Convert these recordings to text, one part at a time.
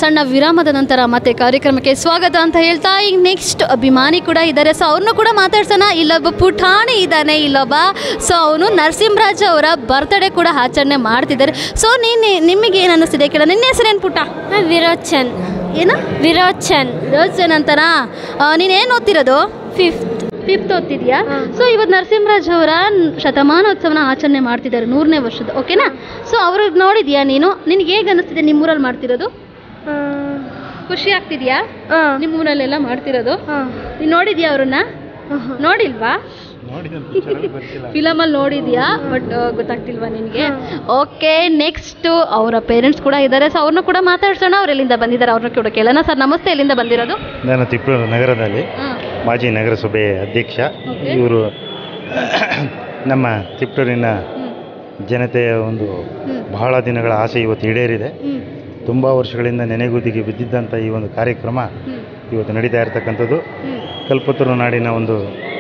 ಸಣ್ಣ ವಿರಾಮದ ನಂತರ ಮತ್ತೆ ಕಾರ್ಯಕ್ರಮಕ್ಕೆ ಸ್ವಾಗತ ಅಂತ ಹೇಳ್ತಾ ಈಗ ನೆಕ್ಸ್ಟ್ ಅಭಿಮಾನಿ ಕೂಡ ಇದ್ದಾರೆ ಸೊ ಅವ್ರನ್ನೂ ಕೂಡ ಮಾತಾಡ್ಸೋಣ ಇಲ್ಲೊಬ್ಬ ಪುಟಾಣಿ ಇದ್ದಾನೆ ಇಲ್ಲೊಬ್ಬ ಸೊ ಅವನು ನರಸಿಂಹರಾಜ್ ಅವರ ಬರ್ತ್ಡೇ ಕೂಡ ಆಚರಣೆ ಮಾಡ್ತಿದ್ದಾರೆ ಸೊ ನೀನು ನಿಮಗೆ ಏನು ಅನ್ನಿಸ್ತಿದೆ ಕೇಳ ನಿನ್ನ ಹೆಸರೇನು ಪುಟ್ಟ ವಿರೋಚನ್ ಏನು ವಿರೋಚನ್ ಯೋಚನೆ ಅಂತನಾ ನೀನೇನು ಓದ್ತಿರೋದು ಫಿಫ್ತ್ ಫಿಫ್ತ್ ಓದ್ತಿದ್ಯಾ ಸೊ ಇವತ್ತು ನರಸಿಂಹರಾಜ್ ಅವರ ಶತಮಾನೋತ್ಸವನ ಆಚರಣೆ ಮಾಡ್ತಿದ್ದಾರೆ ನೂರನೇ ವರ್ಷದ ಓಕೆನಾ ಸೊ ಅವ್ರಿಗೆ ನೋಡಿದ್ಯಾ ನೀನು ನಿನಗೆ ಹೇಗೆ ಅನ್ನಿಸ್ತಿದೆ ನಿಮ್ಮೂರಲ್ಲಿ ಮಾಡ್ತಿರೋದು ಖುಷಿ ಆಗ್ತಿದ್ಯಾ ನಿಮ್ಮೂರಲ್ಲೆಲ್ಲ ಮಾಡ್ತಿರೋದು ನೀನು ನೋಡಿದ್ಯಾ ಅವ್ರನ್ನ ನೋಡಿಲ್ವಾ ಫಿಲಮಲ್ಲಿ ನೋಡಿದ್ಯಾ ಬಟ್ ಗೊತ್ತಾಗ್ತಿಲ್ವಾ ನಿನಗೆ ಓಕೆ ನೆಕ್ಸ್ಟ್ ಅವರ ಪೇರೆಂಟ್ಸ್ ಕೂಡ ಇದ್ದಾರೆ ಸೊ ಅವ್ರನ್ನ ಕೂಡ ಮಾತಾಡ್ಸೋಣ ಅವ್ರು ಎಲ್ಲಿಂದ ಬಂದಿದ್ದಾರೆ ಅವ್ರನ್ನ ಕೂಡ ಕೇಳೋಣ ಸರ್ ನಮಸ್ತೆ ಎಲ್ಲಿಂದ ಬಂದಿರೋದು ನಾನು ತಿಪ್ಪೂರು ನಗರದಲ್ಲಿ ಮಾಜಿ ನಗರಸಭೆ ಅಧ್ಯಕ್ಷ Okay. ಇವರು ನಮ್ಮ ತಿಪ್ಪೂರಿನ ಜನತೆಯ ಒಂದು ಬಹಳ ದಿನಗಳ ಆಸೆ ಇವತ್ತು ಈಡೇರಿದೆ ತುಂಬ ವರ್ಷಗಳಿಂದ ನೆನೆಗುದಿಗೆ ಬಿದ್ದಿದ್ದಂಥ ಈ ಒಂದು ಕಾರ್ಯಕ್ರಮ ಇವತ್ತು ನಡೀತಾ ಇರತಕ್ಕಂಥದ್ದು ಕಲ್ಪತರು ನಾಡಿನ ಒಂದು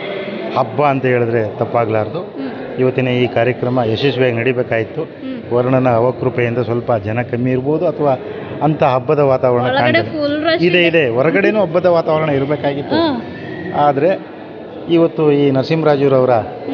ಹಬ್ಬ ಅಂತ ಹೇಳಿದ್ರೆ ತಪ್ಪಾಗಲಾರ್ದು ಇವತ್ತಿನ ಈ ಕಾರ್ಯಕ್ರಮ ಯಶಸ್ವಿಯಾಗಿ ನಡಿಬೇಕಾಯಿತು ವರ್ಣನ ಅವಕೃಪೆಯಿಂದ ಸ್ವಲ್ಪ ಜನ ಕಮ್ಮಿ ಇರ್ಬೋದು ಅಥವಾ ಅಂಥ ಹಬ್ಬದ ವಾತಾವರಣ ಒಳಗಡೆ ಕಾಣ್ತದೆ ಫುಲ್ ರಶ್ ಇದೆ ಇದೆ ಹೊರಗಡೆನೂ ಹಬ್ಬದ ವಾತಾವರಣ ಇರಬೇಕಾಗಿತ್ತು ಆದರೆ ಇವತ್ತು ಈ ನರಸಿಂಹರಾಜುರವರ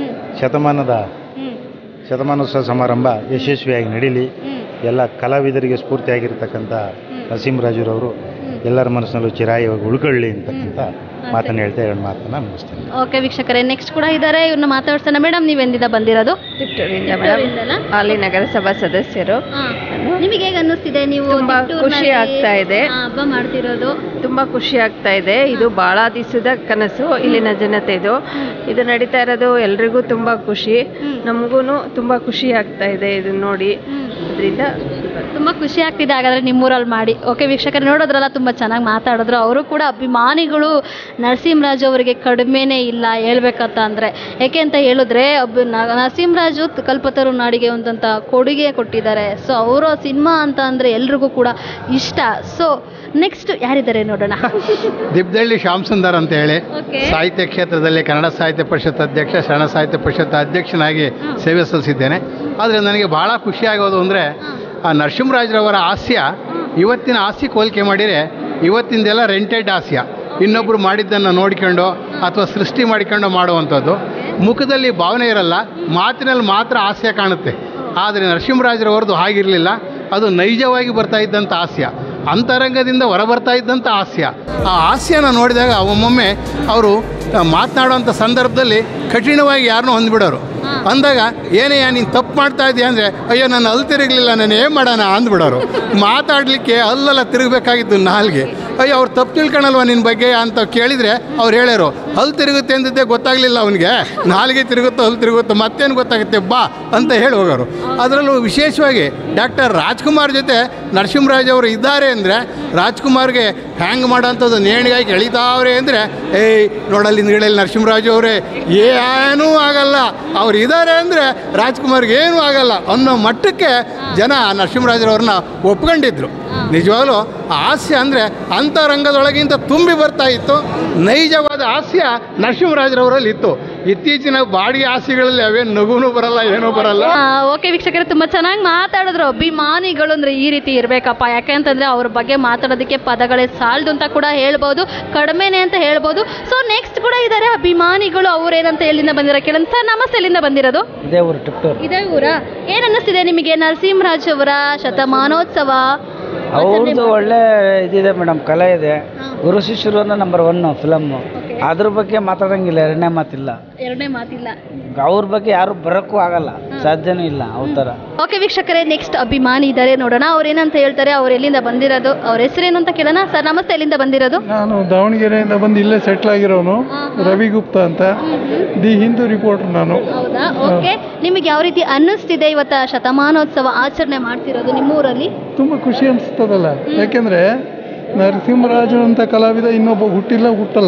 ಶತಮಾನದ ಶತಮಾನೋತ್ಸವ ಸಮಾರಂಭ ಯಶಸ್ವಿಯಾಗಿ ನಡೀಲಿ ಎಲ್ಲ ಕಲಾವಿದರಿಗೆ ಸ್ಫೂರ್ತಿಯಾಗಿರ್ತಕ್ಕಂಥ ನರಸಿಂಹರಾಜುರವರು ಎಲ್ಲರ ಮನಸ್ಸಿನಲ್ಲೂ ಚಿರಾಯವಾಗಿ ಉಳ್ಕೊಳ್ಳಿ ಅಂತಕ್ಕಂಥ ಮಾತನ್ನು ಹೇಳ್ತಾ ಎರಡು ಮಾತನ್ನು ಮುಗಿಸ್ತೇನೆ ಓಕೆ ವೀಕ್ಷಕರೇ ನೆಕ್ಸ್ಟ್ ಕೂಡ ಇದ್ದಾರೆ ಇವ್ರನ್ನ ಮಾತಾಡ್ಸೋಣ ಮೇಡಮ್ ನೀವು ಎಂದಿದ ಬಂದಿರೋದು ತಿಪ್ಟೂರಿಂದ ತಿಪ್ಟೂರಿಂದನಾ? ಮೇಡಮ್ ಅಲ್ಲಿ ನಗರಸಭಾ ಸದಸ್ಯರು ನಿಮಗೆ ಹೇಗೆ ಅನ್ನಿಸ್ತಿದೆ ನೀವು ತುಂಬಾ ತಿಪ್ಟೂರ್ನಲ್ಲಿ, ಖುಷಿ ಆಗ್ತಾ ಇದೆ. ಆ, ಹಬ್ಬ ಮಾಡ್ತಿರೋದು ತುಂಬಾ ಖುಷಿ ಆಗ್ತಾ ಇದೆ ಇದು ಬಹಳ ದಿವಸದ ಕನಸು ಇಲ್ಲಿನ ಜನತೆದು ಇದು ನಡೀತಾ ಇರೋದು ಎಲ್ರಿಗೂ ತುಂಬಾ ಖುಷಿ ನಮಗೂ ತುಂಬಾ ಖುಷಿ ಆಗ್ತಾ ಇದೆ ಇದನ್ನ ನೋಡಿ ಅದರಿಂದ ತುಂಬ ಖುಷಿ ಆಗ್ತಿದೆ ಹಾಗಾದ್ರೆ ನಿಮ್ಮೂರಲ್ಲಿ ಮಾಡಿ ಓಕೆ ವೀಕ್ಷಕರು ನೋಡೋದ್ರಲ್ಲ ತುಂಬ ಚೆನ್ನಾಗಿ ಮಾತಾಡಿದ್ರು ಅವರು ಕೂಡ ಅಭಿಮಾನಿಗಳು ನರಸಿಂಹರಾಜು ಅವರಿಗೆ ಕಡಿಮೆನೇ ಇಲ್ಲ ಹೇಳ್ಬೇಕಂತ ಅಂದರೆ ಯಾಕೆ ಅಂತ ಹೇಳಿದ್ರೆ ಒಬ್ಬ ನ- ನರಸಿಂಹರಾಜು ತ- ಕಲ್ಪತರು ನಾಡಿಗೆ ಒಂದಂತ ಕೊಡುಗೆ ಕೊಟ್ಟಿದ್ದಾರೆ ಸೊ ಅವರ ಸಿನಿಮಾ ಅಂತ ಅಂದರೆ ಎಲ್ರಿಗೂ ಕೂಡ ಇಷ್ಟ ಸೊ ನೆಕ್ಸ್ಟ್ ಯಾರಿದ್ದಾರೆ ನೋಡೋಣ ದಿಬ್ದಳ್ಳಿ ಶ್ಯಾಮ್ ಸುಂದರ್ ಅಂತ ಹೇಳಿ ಓಕೆ ಸಾಹಿತ್ಯ ಕ್ಷೇತ್ರದಲ್ಲಿ ಕನ್ನಡ ಸಾಹಿತ್ಯ ಪರಿಷತ್ ಅಧ್ಯಕ್ಷ ಶರಣ ಸಾಹಿತ್ಯ ಪರಿಷತ್ ಅಧ್ಯಕ್ಷನಾಗಿ ಸೇವೆ ಸಲ್ಲಿಸಿದ್ದೇನೆ ಆದರೆ ನನಗೆ ಬಹಳ ಖುಷಿಯಾಗೋದು ಅಂದರೆ ಆ ನರಸಿಂಹರಾಜ್ರವರ ಹಾಸ್ಯ ಇವತ್ತಿನ ಹಾಸ್ಯ ಹೋಲಿಕೆ ಮಾಡಿದರೆ ಇವತ್ತಿಂದೆಲ್ಲ ರೆಂಟೆಡ್ ಹಾಸ್ಯ ಇನ್ನೊಬ್ಬರು ಮಾಡಿದ್ದನ್ನು ನೋಡಿಕೊಂಡು ಅಥವಾ ಸೃಷ್ಟಿ ಮಾಡಿಕೊಂಡು ಮಾಡುವಂಥದ್ದು ಮುಖದಲ್ಲಿ ಭಾವನೆ ಇರಲ್ಲ ಮಾತಿನಲ್ಲಿ ಮಾತ್ರ ಹಾಸ್ಯ ಕಾಣುತ್ತೆ ಆದರೆ ನರಸಿಂಹರಾಜರವರದು ಹಾಗಿರಲಿಲ್ಲ ಅದು ನೈಜವಾಗಿ ಬರ್ತಾ ಇದ್ದಂಥ ಹಾಸ್ಯ ಅಂತರಂಗದಿಂದ ಹೊರಬರ್ತಾ ಇದ್ದಂಥ ಹಾಸ್ಯ ಆ ಹಾಸ್ಯನ ನೋಡಿದಾಗ ಒಮ್ಮೊಮ್ಮೆ ಅವರು ಮಾತನಾಡುವಂಥ ಸಂದರ್ಭದಲ್ಲಿ ಕಠಿಣವಾಗಿ ಯಾರನ್ನೂ ಹೊಂದ್ಬಿಡೋರು ಅಂದಾಗ ಏನೇ ನೀನು ತಪ್ಪು ಮಾಡ್ತಾ ಇದೆಯಾ ಅಂದರೆ ಅಯ್ಯೋ ನಾನು ಅಲ್ಲಿ ತಿರುಗಲಿಲ್ಲ ನಾನು ಏನು ಮಾಡೋಣ ಅಂದ್ಬಿಡೋರು ಮಾತಾಡಲಿಕ್ಕೆ ಅಲ್ಲೆಲ್ಲ ತಿರುಗಬೇಕಾಗಿತ್ತು ನಾಲ್ಗೆ ಅಯ್ಯೋ ಅವ್ರು ತಪ್ಪು ತಿಳ್ಕೊಳಲ್ವ ನಿನ್ನ ಬಗ್ಗೆ ಅಂತ ಕೇಳಿದರೆ ಅವ್ರು ಹೇಳ್ಯಾರು ಹಲ್ಲು ತಿರುಗುತ್ತೆ ಅಂದಿದ್ದೆ ಗೊತ್ತಾಗಲಿಲ್ಲ ಅವನಿಗೆ ನಾಲ್ಗೆ ತಿರುಗುತ್ತೋ ಹಲ್ಲು ತಿರುಗುತ್ತೋ ಮತ್ತೇನು ಗೊತ್ತಾಗುತ್ತೆ ಬಾ ಅಂತ ಹೇಳಿ ಹೋಗೋರು ಅದರಲ್ಲೂ ವಿಶೇಷವಾಗಿ ಡಾಕ್ಟರ್ ರಾಜ್ಕುಮಾರ್ ಜೊತೆ ನರಸಿಂಹರಾಜ್ ಅವರು ಇದ್ದಾರೆ ಅಂದರೆ ರಾಜ್ಕುಮಾರ್ಗೆ ಹ್ಯಾಂಗ್ ಮಾಡೋಂಥದ್ದು ನೇಣಿಗಾಗಿ ಎಳಿತಾವ್ರೆ ಅಂದರೆ ಏಯ್ ನೋಡಲ್ಲಿ ಹಿಂದ್ಗಡೆಯಲ್ಲಿ ನರಸಿಂಹರಾಜು ಅವರೇ ಏನೂ ಆಗಲ್ಲ ಅವ್ರು ಇದ್ದಾರೆ ಅಂದರೆ ರಾಜ್ಕುಮಾರ್ಗೆ ಏನೂ ಆಗಲ್ಲ ಅನ್ನೋ ಮಟ್ಟಕ್ಕೆ ಜನ ನರಸಿಂಹರಾಜರವ್ರನ್ನ ಒಪ್ಕೊಂಡಿದ್ರು ನಿಜವಾಗ್ಲೂ ಆ ಹಾಸ್ಯ ಅಂದರೆ ಅಂತರಂಗದೊಳಗಿಂತ ತುಂಬಿ ಬರ್ತಾ ಇತ್ತು ನೈಜವಾದ ಹಾಸ್ಯ ನರಸಿಂಹರಾಜರವರಲ್ಲಿ ಇತ್ತು ಇತ್ತೀಚಿನ ಬಾಡಿಗೆ ಹಾಸ್ಯಗಳಲ್ಲಿ ಅವೇನು ನಗುನೂ ಬರಲ್ಲ ಏನೂ ಬರಲ್ಲ ಓಕೆ ವೀಕ್ಷಕರೇ ತುಂಬ ಚೆನ್ನಾಗಿ ಮಾತಾಡಿದ್ರು ಅಭಿಮಾನಿಗಳು ಅಂದರೆ ಈ ರೀತಿ ಇರಬೇಕಪ್ಪ ಯಾಕೆಂತಂದರೆ ಅವ್ರ ಬಗ್ಗೆ ಮಾತಾಡೋದಕ್ಕೆ ಪದಗಳೇ ಸಾಲದು ಅಂತ ಕೂಡ ಹೇಳ್ಬೋದು ಕಡಿಮೆನೆ ಅಂತ ಹೇಳ್ಬೋದು ಸೊ ನೆಕ್ಸ್ಟ್ ಕೂಡ ಇದ್ದಾರೆ ಅಭಿಮಾನಿಗಳು ಅವ್ರೇನಂತ ಎಲ್ಲಿಂದ ಬಂದಿರೋ ಕೇಳಂತ ಸರ್ ನಮಸ್ತೆ ಎಲ್ಲಿಂದ ಬಂದಿರೋದು ಇದೇ ಊರು ಟಿಪ್ಟೂರು ಇದೇ ಊರ ಏನು ಅನ್ನಿಸ್ತಿದೆ ನಿಮಗೆ ನರಸಿಂಹರಾಜ್ ಅವರ ಶತಮಾನೋತ್ಸವ ಅವ್ರದ್ದು ಒಳ್ಳೆ ಇದಿದೆ ಮೇಡಮ್ ಕಲೆ ಇದೆ ಗುರು ಶಿಷ್ಯರು ಅಂದ್ರೆ ನಂಬರ್ ಒನ್ ಫಿಲಮ್ಮು ಅದ್ರ ಬಗ್ಗೆ ಮಾತಾಡಂಗಿಲ್ಲ ಎರಡನೇ ಮಾತಿಲ್ಲ ಎರಡನೇ ಮಾತಿಲ್ಲ ಅವ್ರ ಬಗ್ಗೆ ಯಾರು ಬರೋಕ್ಕೂ ಆಗಲ್ಲ ಸಾಧ್ಯನೂ ಇಲ್ಲ ಅವ್ರ ಥರ ಓಕೆ ವೀಕ್ಷಕರೇ ನೆಕ್ಸ್ಟ್ ಅಭಿಮಾನಿ ಇದ್ದಾರೆ ನೋಡೋಣ ಅವ್ರು ಏನಂತ ಹೇಳ್ತಾರೆ ಅವ್ರು ಎಲ್ಲಿಂದ ಬಂದಿರೋದು ಅವ್ರ ಹೆಸರೇನು ಅಂತ ಕೇಳೋಣ ಸರ್ ನಮಸ್ತೆ ಎಲ್ಲಿಂದ ಬಂದಿರೋದು ನಾನು ದಾವಣಗೆರೆಯಿಂದ ಬಂದು ಇಲ್ಲೇ ಸೆಟ್ಲ್ ಆಗಿರೋನು ರವಿ ಗುಪ್ತಾ ಅಂತ ದಿ ಹಿಂದೂ ರಿಪೋರ್ಟರ್ ನಾನು ಹೌದಾ ಓಕೆ ನಿಮಗೆ ಯಾವ ರೀತಿ ಅನ್ನಿಸ್ತಿದೆ ಇವತ್ತ ಶತಮಾನೋತ್ಸವ ಆಚರಣೆ ಮಾಡ್ತಿರೋದು ನಿಮ್ಮೂರಲ್ಲಿ ತುಂಬ ಖುಷಿ ಅನಿಸ್ತದಲ್ಲ ಯಾಕೆಂದರೆ ನರಸಿಂಹರಾಜು ಅಂತ ಕಲಾವಿದ ಇನ್ನೊಬ್ಬ ಹುಟ್ಟಿಲ್ಲ ಹುಟ್ಟಲ್ಲ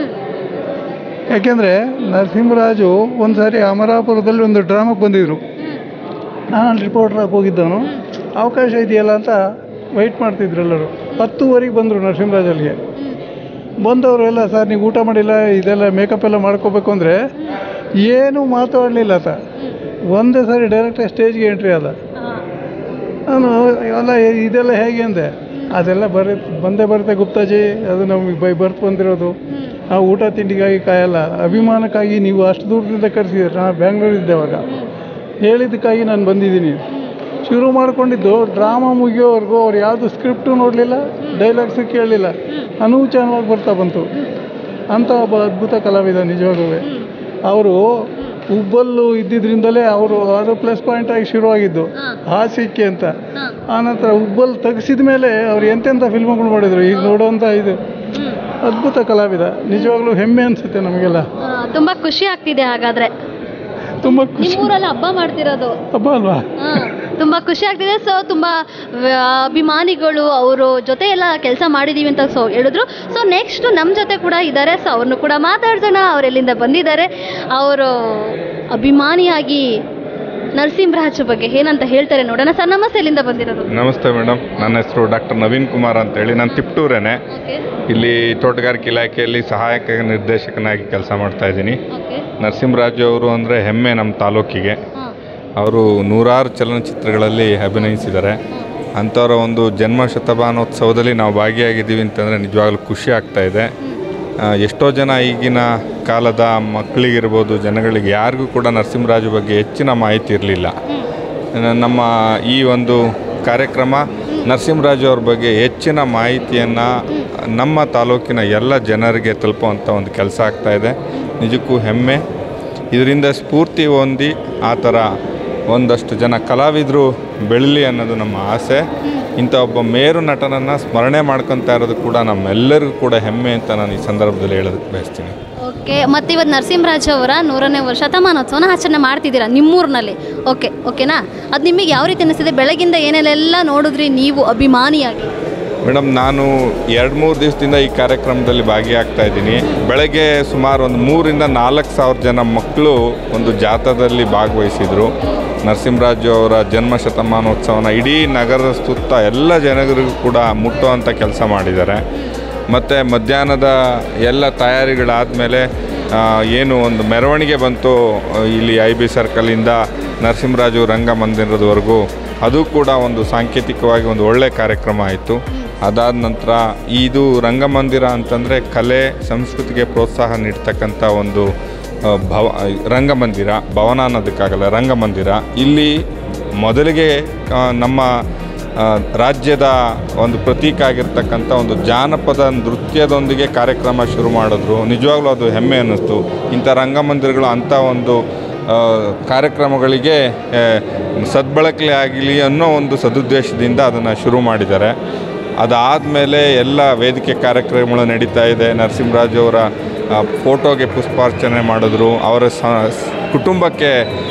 ಯಾಕೆಂದರೆ ನರಸಿಂಹರಾಜು ಒಂದು ಸಾರಿ ಅಮರಾಪುರದಲ್ಲಿ ಒಂದು ಡ್ರಾಮಕ್ಕೆ ಬಂದಿದ್ರು ನಾನು ಅಲ್ಲಿ ರಿಪೋರ್ಟ್ರಾಗಿ ಹೋಗಿದ್ದವನು ಅವಕಾಶ ಇದೆಯಲ್ಲ ಅಂತ ವೆಯ್ಟ್ ಮಾಡ್ತಿದ್ರು ಎಲ್ಲರೂ ಹತ್ತುವರೆಗೆ ಬಂದರು ನರಸಿಂಹರಾಜ್ ಅಲ್ಲಿಗೆ ಬಂದವರು ಎಲ್ಲ ಸರ್ ನೀವು ಊಟ ಮಾಡಿಲ್ಲ ಇದೆಲ್ಲ ಮೇಕಪ್ ಎಲ್ಲ ಮಾಡ್ಕೋಬೇಕು ಅಂದರೆ ಏನೂ ಮಾತಾಡಲಿಲ್ಲ ಆತ ಒಂದೇ ಸಾರಿ ಡೈರೆಕ್ಟಾಗಿ ಸ್ಟೇಜ್ಗೆ ಎಂಟ್ರಿ ಆದ ನಾನು ಎಲ್ಲ ಇದೆಲ್ಲ ಹೇಗೆ ಅಂದೆ ಅದೆಲ್ಲ ಬರ ಬಂದೇ ಬರುತ್ತೆ ಗುಪ್ತಾಜಿ ಅದು ನಮಗೆ ಬೈ ಬರ್ತ್ ಬಂದಿರೋದು ನಾವು ಊಟ ತಿಂಡಿಗಾಗಿ ಕಾಯಲ್ಲ ಅಭಿಮಾನಕ್ಕಾಗಿ ನೀವು ಅಷ್ಟು ದೂರದಿಂದ ಕರೆಸಿದ್ರೆ ನಾನು ಬ್ಯಾಂಗ್ಳೂರಿದ್ದೆ ಅವಾಗ ಹೇಳಿದ್ದಕ್ಕಾಗಿ ನಾನು ಬಂದಿದ್ದೀನಿ ಶುರು ಮಾಡ್ಕೊಂಡಿದ್ದು ಡ್ರಾಮಾ ಮುಗಿಯೋವರೆಗೂ ಅವ್ರು ಯಾವುದು ಸ್ಕ್ರಿಪ್ಟು ನೋಡಲಿಲ್ಲ ಡೈಲಾಗ್ಸು ಕೇಳಲಿಲ್ಲ ಅನೂಚಾನವಾಗಿ ಬರ್ತಾ ಬಂತು ಅಂಥ ಒಬ್ಬ ಅದ್ಭುತ ಕಲಾವಿದ ನಿಜವಾಗ್ಲೂ ಅವರು ಉಬ್ಬಲ್ಲು ಇದ್ದಿದ್ರಿಂದಲೇ ಅವರು ಅದು ಪ್ಲಸ್ ಪಾಯಿಂಟ್ ಆಗಿ ಶುರುವಾಗಿದ್ದು ಹಾಸ್ಯಕ್ಕೆ ಅಂತ ಆನಂತರ ಉಬ್ಬಲ್ ತೆಗೆಸಿದ ಮೇಲೆ ಅವ್ರು ಎಂತೆಂಥ ಫಿಲ್ಮ್ಗಳು ಮಾಡಿದರು ಈಗ ನೋಡುವಂಥ ಇದು ಅದ್ಭುತ ಕಲಾವಿದ ನಿಜವಾಗ್ಲೂ ಹೆಮ್ಮೆ ಅನಿಸುತ್ತೆ ನಮಗೆಲ್ಲ ಆ, ತುಂಬಾ ಖುಷಿ ಆಗ್ತಿದೆ ಹಾಗಾದ್ರೆ ತುಂಬ ಖುಷಿ ನಿಮ್ಮೂರಲ್ಲಿ ಹಬ್ಬ ಮಾಡ್ತಿರೋದು ಹಬ್ಬ ಅಲ್ವಾ ಹಾ, ತುಂಬಾ ಖುಷಿ ಆಗ್ತಿದೆ ಸೊ ತುಂಬಾ ವ- ಅಭಿಮಾನಿಗಳು ಅವರು ಜೊತೆ ಎಲ್ಲ ಕೆಲಸ ಮಾಡಿದೀವಿ ಅಂತ ಸೊ ಹೇಳಿದ್ರು ಸೊ ನೆಕ್ಸ್ಟ್ ನಮ್ಮ ಜೊತೆ ಕೂಡ ಇದ್ದಾರೆ ಸೊ ಅವ್ರನ್ನು ಕೂಡ ಮಾತಾಡ್ಸೋಣ ಅವ್ರು ಎಲ್ಲಿಂದ ಬಂದಿದ್ದಾರೆ ಅವರು ಅಭಿಮಾನಿಯಾಗಿ ನರಸಿಂಹರಾಜ್ ಬಗ್ಗೆ ಏನಂತ ಹೇಳ್ತಾರೆ ನೋಡೋಣ ಸರ್ ನಮಸ್ತೆ ಎಲ್ಲಿಂದ ಬಂದಿರೋದು ನಮಸ್ತೆ ಮೇಡಮ್ ನನ್ನ ಹೆಸರು ಡಾಕ್ಟರ್ ನವೀನ್ ಕುಮಾರ್ ಅಂತೇಳಿ ನಾನು ತಿಪ್ಟೂರೇನೆ ಓಕೆ ಇಲ್ಲಿ ತೋಟಗಾರಿಕೆ ಇಲಾಖೆಯಲ್ಲಿ ಸಹಾಯಕ ನಿರ್ದೇಶಕನಾಗಿ ಕೆಲಸ ಮಾಡ್ತಾ ಇದ್ದೀನಿ ಓಕೆ ನರಸಿಂಹರಾಜು ಅವರು ಅಂದರೆ ಹೆಮ್ಮೆ ನಮ್ಮ ತಾಲೂಕಿಗೆ ಹಾಂ ಅವರು ನೂರಾರು ಚಲನಚಿತ್ರಗಳಲ್ಲಿ ಅಭಿನಯಿಸಿದ್ದಾರೆ ಅಂಥವರ ಒಂದು ಜನ್ಮ ಶತಮಾನೋತ್ಸವದಲ್ಲಿ ನಾವು ಭಾಗಿಯಾಗಿದ್ದೀವಿ ಅಂತಂದರೆ ನಿಜವಾಗ್ಲೂ ಖುಷಿ ಆಗ್ತಾ ಇದೆ ಆ, ಎಷ್ಟೋ ಜನ ಈಗಿನ ಕಾಲದ ಮಕ್ಕಳಿಗಿರ್ಬೋದು ಜನಗಳಿಗೆ ಯಾರಿಗೂ ಕೂಡ ನರಸಿಂಹರಾಜು ಬಗ್ಗೆ ಹೆಚ್ಚಿನ ಮಾಹಿತಿ ಇರಲಿಲ್ಲ ನಮ್ಮ ಈ ಒಂದು ಕಾರ್ಯಕ್ರಮ ನರಸಿಂಹರಾಜು ಅವ್ರ ಬಗ್ಗೆ ಹೆಚ್ಚಿನ ಮಾಹಿತಿಯನ್ನು ನಮ್ಮ ತಾಲೂಕಿನ ಎಲ್ಲ ಜನರಿಗೆ ತಲುಪುವಂಥ ಒಂದು ಕೆಲಸ ಆಗ್ತಾ ಇದೆ ನಿಜಕ್ಕೂ ಹೆಮ್ಮೆ ಇದರಿಂದ ಸ್ಫೂರ್ತಿ ಹೊಂದಿ ಆ ಥರ ಒಂದಷ್ಟು ಜನ ಕಲಾವಿದರು ಬೆಳೀಲಿ ಅನ್ನೋದು ನಮ್ಮ ಆಸೆ ಇಂಥ ಒಬ್ಬ ಮೇರು ನಟನನ್ನು ಸ್ಮರಣೆ ಮಾಡ್ಕೊತಾ ಇರೋದು ಕೂಡ ನಮ್ಮೆಲ್ಲರಿಗೂ ಕೂಡ ಹೆಮ್ಮೆ ಅಂತ ನಾನು ಈ ಸಂದರ್ಭದಲ್ಲಿ ಹೇಳೋದಕ್ಕೆ ಬಯಸ್ತೀನಿ ಓಕೆ ಮತ್ತು ಇವತ್ತು ನರಸಿಂಹರಾಜ್ ಅವರ ನೂರನೇ ವರ್ಷ ಶತಮಾನೋತ್ಸವನ ಆಚರಣೆ ಮಾಡ್ತಿದ್ದೀರಾ ನಿಮ್ಮೂರಿನಲ್ಲಿ ಓಕೆ ಓಕೆನಾ ಅದು ನಿಮಗೆ ಯಾವ ರೀತಿ ಅನಿಸ್ತಿದೆ ಬೆಳಗಿಂದ ಏನೆಲ್ಲ ನೋಡಿದ್ರಿ ನೀವು ಅಭಿಮಾನಿಯಾಗಿ ಮೇಡಮ್ ನಾನು ಎರಡು ಮೂರು ದಿವಸದಿಂದ ಈ ಕಾರ್ಯಕ್ರಮದಲ್ಲಿ ಭಾಗಿಯಾಗ್ತಾ ಇದ್ದೀನಿ ಬೆಳಗ್ಗೆ ಸುಮಾರು ಒಂದು ಮೂರಿಂದ ನಾಲ್ಕು ಸಾವಿರ ಜನ ಮಕ್ಕಳು ಒಂದು ಜಾಥಾದಲ್ಲಿ ಭಾಗವಹಿಸಿದರು ನರಸಿಂಹರಾಜು ಅವರ ಜನ್ಮ ಶತಮಾನೋತ್ಸವನ ಇಡೀ ನಗರದ ಸುತ್ತ ಎಲ್ಲ ಜನರಿಗೂ ಕೂಡ ಮುಟ್ಟುವಂಥ ಕೆಲಸ ಮಾಡಿದ್ದಾರೆ ಮತ್ತು ಮಧ್ಯಾಹ್ನದ ಎಲ್ಲ ತಯಾರಿಗಳಾದಮೇಲೆ ಏನು ಒಂದು ಮೆರವಣಿಗೆ ಬಂತು ಆ, ಇಲ್ಲಿ ಐ ಬಿ ಸರ್ಕಲಿಂದ ನರಸಿಂಹರಾಜು ರಂಗಮಂದಿರದವರೆಗೂ ಅದು ಕೂಡ ಒಂದು ಸಾಂಕೇತಿಕವಾಗಿ ಒಂದು ಒಳ್ಳೆಯ ಕಾರ್ಯಕ್ರಮ ಆಯಿತು ಅದಾದ ನಂತರ ಇದು ರಂಗಮಂದಿರ ಅಂತಂದರೆ ಕಲೆ ಸಂಸ್ಕೃತಿಗೆ ಪ್ರೋತ್ಸಾಹ ನೀಡ್ತಕ್ಕಂಥ ಒಂದು ಆ, ಭವ ರಂಗಮಂದಿರ ಭವನ ಅನ್ನೋದಕ್ಕಾಗಲ್ಲ ರಂಗಮಂದಿರ ಇಲ್ಲಿ ಮೊದಲಿಗೆ ಆ, ನಮ್ಮ ಆ, ರಾಜ್ಯದ ಒಂದು ಪ್ರತೀಕ ಆಗಿರ್ತಕ್ಕಂಥ ಒಂದು ಜಾನಪದ ನೃತ್ಯದೊಂದಿಗೆ ಕಾರ್ಯಕ್ರಮ ಶುರು ಮಾಡಿದ್ರು ನಿಜವಾಗ್ಲೂ ಅದು ಹೆಮ್ಮೆ ಅನ್ನಿಸ್ತು ಇಂಥ ರಂಗಮಂದಿರಗಳು ಅಂಥ ಒಂದು ಆ, ಕಾರ್ಯಕ್ರಮಗಳಿಗೆ ಆ, ಸದ್ಬಳಕೆ ಆಗಲಿ ಅನ್ನೋ ಒಂದು ಸದುದ್ದೇಶದಿಂದ ಅದನ್ನು ಶುರು ಮಾಡಿದ್ದಾರೆ ಅದಾದಮೇಲೆ ಎಲ್ಲ ವೇದಿಕೆ ಕಾರ್ಯಕ್ರಮಗಳು ನಡೀತಾ ಇದೆ ನರಸಿಂಹರಾಜು ಅವರ ಆ, ಫೋಟೋಗೆ ಪುಷ್ಪಾರ್ಚನೆ ಮಾಡಿದ್ರು ಅವರ ಸ ಸ್- ಕುಟುಂಬಕ್ಕೆ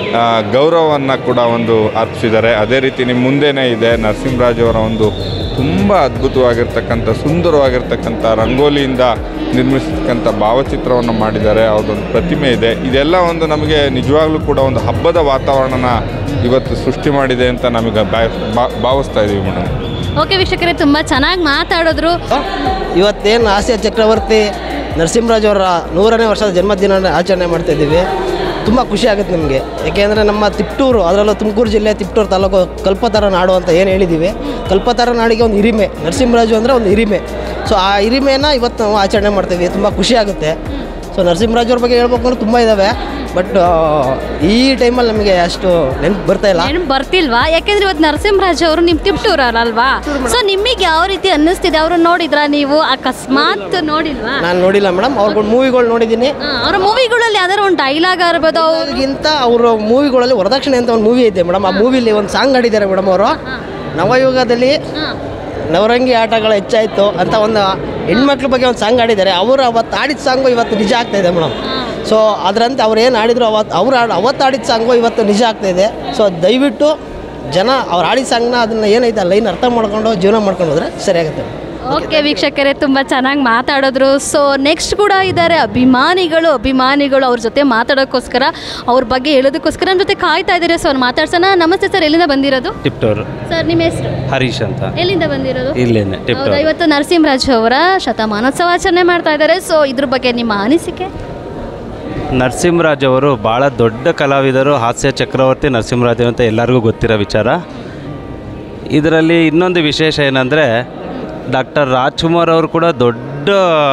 ಗೌರವವನ್ನು ಕೂಡ ಒಂದು ಅರ್ಪಿಸಿದ್ದಾರೆ ಅದೇ ರೀತಿ ನಿಮ್ಮ ಮುಂದೆನೇ ಇದೆ ನರಸಿಂಹರಾಜು ಅವರ ಒಂದು ತುಂಬ ಅದ್ಭುತವಾಗಿರ್ತಕ್ಕಂಥ ಸುಂದರವಾಗಿರ್ತಕ್ಕಂಥ ರಂಗೋಲಿಯಿಂದ ನಿರ್ಮಿಸ್ತಕ್ಕಂಥ ಭಾವಚಿತ್ರವನ್ನು ಮಾಡಿದ್ದಾರೆ ಅವ್ರದ್ದೊಂದು ಪ್ರತಿಮೆ ಇದೆ ಇದೆಲ್ಲ ಒಂದು ನಮಗೆ ನಿಜವಾಗ್ಲೂ ಕೂಡ ಒಂದು ಹಬ್ಬದ ವಾತಾವರಣನ ಇವತ್ತು ಸೃಷ್ಟಿ ಮಾಡಿದೆ ಅಂತ ನಮಗೆ ಬಾ- ಭಾವಿಸ್ತಾ ಇದ್ದೀವಿ ಮೇಡಮ್ ಓಕೆ ವೀಕ್ಷಕರೇ ತುಂಬ ಚೆನ್ನಾಗಿ ಮಾತಾಡಿದ್ರು ಇವತ್ತೇನು ಹಾಸ್ಯ ಚಕ್ರವರ್ತಿ ನರಸಿಂಹರಾಜ್ ಅವರ ನೂರನೇ ವರ್ಷದ ಜನ್ಮದಿನ ಆಚರಣೆ ಮಾಡ್ತಾ ಇದ್ದೀವಿ ತುಂಬ ಖುಷಿ ಆಗುತ್ತೆ ನಮಗೆ ಯಾಕೆಂದರೆ ನಮ್ಮ ತಿಪ್ಟೂರು ಅದರಲ್ಲೂ ತುಮಕೂರು ಜಿಲ್ಲೆ ತಿಪ್ಟೂರು ತಾಲೂಕು ಕಲ್ಪತರ ನಾಡು ಅಂತ ಏನು ಹೇಳಿದ್ದೀವಿ ಕಲ್ಪತರ ನಾಡಿಗೆ ಒಂದು ಹಿರಿಮೆ ನರಸಿಂಹರಾಜು ಅಂದರೆ ಒಂದು ಹಿರಿಮೆ ಸೊ ಆ ಹಿರಿಮೆನ ಇವತ್ತು ನಾವು ಆಚರಣೆ ಮಾಡ್ತೀವಿ ತುಂಬ ಖುಷಿ ಆಗುತ್ತೆ ಸೊ ನರಸಿಂಹರಾಜ್ ಅವ್ರ ಬಗ್ಗೆ ಹೇಳ್ಬೇಕು ಅಂದ್ರೆ ತುಂಬ ಇದ್ದಾವೆ ಬಟ್ ಈ ಟೈಮಲ್ಲಿ ನಮಗೆ ಅಷ್ಟು ನೆನಪು ಬರ್ತಾ ಇಲ್ಲ ಏನು ಬರ್ತಿಲ್ವಾ ಯಾಕೆಂದ್ರೆ ಇವತ್ತು ನರಸಿಂಹರಾಜ್ ಅವರು ನಿಮ್ಮ ತಿಪ್ಟೂರಲ್ವಾ ಸೊ ನಿಮಗೆ ಯಾವ ರೀತಿ ಅನ್ನಿಸ್ತಿದೆ ಅವರು ನೋಡಿದ್ರಾ ನೀವು ಅಕಸ್ಮಾತ್ ನೋಡಿಲ್ವಾ ನಾನು ನೋಡಿಲ್ಲ ಮೇಡಮ್ ಅವ್ರ ಮೂವಿಗಳು ನೋಡಿದ್ದೀನಿ ಅವರ ಮೂವಿಗಳಲ್ಲಿ ಯಾವ್ದಾದ್ರು ಒಂದು ಡೈಲಾಗ್ ಇರ್ಬೋದು ಅವ್ರು ಅವ್ರಿಗಿಂತ ಅವರ ಮೂವಿಗಳಲ್ಲಿ ವರದಕ್ಷಿಣೆ ಅಂತ ಒಂದು ಮೂವಿ ಇದೆ ಮೇಡಮ್ ಆ ಮೂವಿಲಿ ಒಂದು ಸಾಂಗ್ ಆಡಿದ್ದಾರೆ ಮೇಡಮ್ ಅವರು ನವಯುಗದಲ್ಲಿ ನವರಂಗಿ ಆಟಗಳು ಹೆಚ್ಚಾಯಿತು ಅಂತ ಒಂದು ಹೆಣ್ಮಕ್ಳ ಬಗ್ಗೆ ಒಂದು ಸಾಂಗ್ ಆಡಿದ್ದಾರೆ ಅವರು ಅವತ್ತು ಆಡಿದ ಸಾಂಗು ಇವತ್ತು ನಿಜ ಆಗ್ತಾ ಇದೆ ಮೇಡಮ್ ಸೊ ಅದರಂತೆ ಅವ್ರು ಏನು ಆಡಿದ್ರು ಅವತ್ತು ಅವ್ರು ಆಡ್ ಅವತ್ತು ಆಡಿದ ಸಾಂಗು ಇವತ್ತು ನಿಜ ಆಗ್ತಾ ಇದೆ ಸೊ ದಯವಿಟ್ಟು ಜನ ಅವ್ರು ಆಡಿದ ಸಾಂಗ್ನ ಅದನ್ನು ಏನೈತೆ ಲೈನ್ ಅರ್ಥ ಮಾಡ್ಕೊಂಡು ಜೀವನ ಮಾಡ್ಕೊಂಡು ಹೋದ್ರೆ ಸರಿಯಾಗುತ್ತೆ ಓಕೆ ವೀಕ್ಷಕರೇ ತುಂಬ ಚೆನ್ನಾಗಿ ಮಾತಾಡಿದ್ರು ಸೊ ನೆಕ್ಸ್ಟ್ ಕೂಡ ಇದ್ದಾರೆ ಅಭಿಮಾನಿಗಳು ಅಭಿಮಾನಿಗಳು ಅವ್ರ ಜೊತೆ ಮಾತಾಡೋಕ್ಕೋಸ್ಕರ ಅವ್ರ ಬಗ್ಗೆ ಹೇಳೋದಕ್ಕೋಸ್ಕರ ನಮ್ಮ ಜೊತೆ ಕಾಯ್ತಾ ಇದ್ದಾರೆ ಸೊ ಅವ್ರು ಮಾತಾಡ್ಸೋಣ ನಮಸ್ತೆ ಸರ್ ಎಲ್ಲಿಂದ ಬಂದಿರೋದು ಟಿಪ್ಟೂರು ಸರ್ ನಿಮ್ಮ ಹೆಸರು ಹರೀಶ್ ಅಂತ ಎಲ್ಲಿಂದ ಬಂದಿರೋದು ಇಲ್ಲೇನೆ ಹೌದಾ ಟಿಪ್ಟೂರು ಇವತ್ತು ನರಸಿಂಹರಾಜ್ ಅವರ ಶತಮಾನೋತ್ಸವ ಆಚರಣೆ ಮಾಡ್ತಾ ಇದ್ದಾರೆ ಸೊ ಇದ್ರ ಬಗ್ಗೆ ನಿಮ್ಮ ಅನಿಸಿಕೆ ನರಸಿಂಹರಾಜ್ ಅವರು ಭಾಳ ದೊಡ್ಡ ಕಲಾವಿದರು ಹಾಸ್ಯ ಚಕ್ರವರ್ತಿ ನರಸಿಂಹರಾಜ್ ಅಂತ ಎಲ್ಲರಿಗೂ ಗೊತ್ತಿರೋ ವಿಚಾರ ಇದರಲ್ಲಿ ಇನ್ನೊಂದು ವಿಶೇಷ ಏನಂದರೆ ಡಾಕ್ಟರ್ ರಾಜ್ಕುಮಾರ್ ಅವರು ಕೂಡ ದೊಡ್ಡ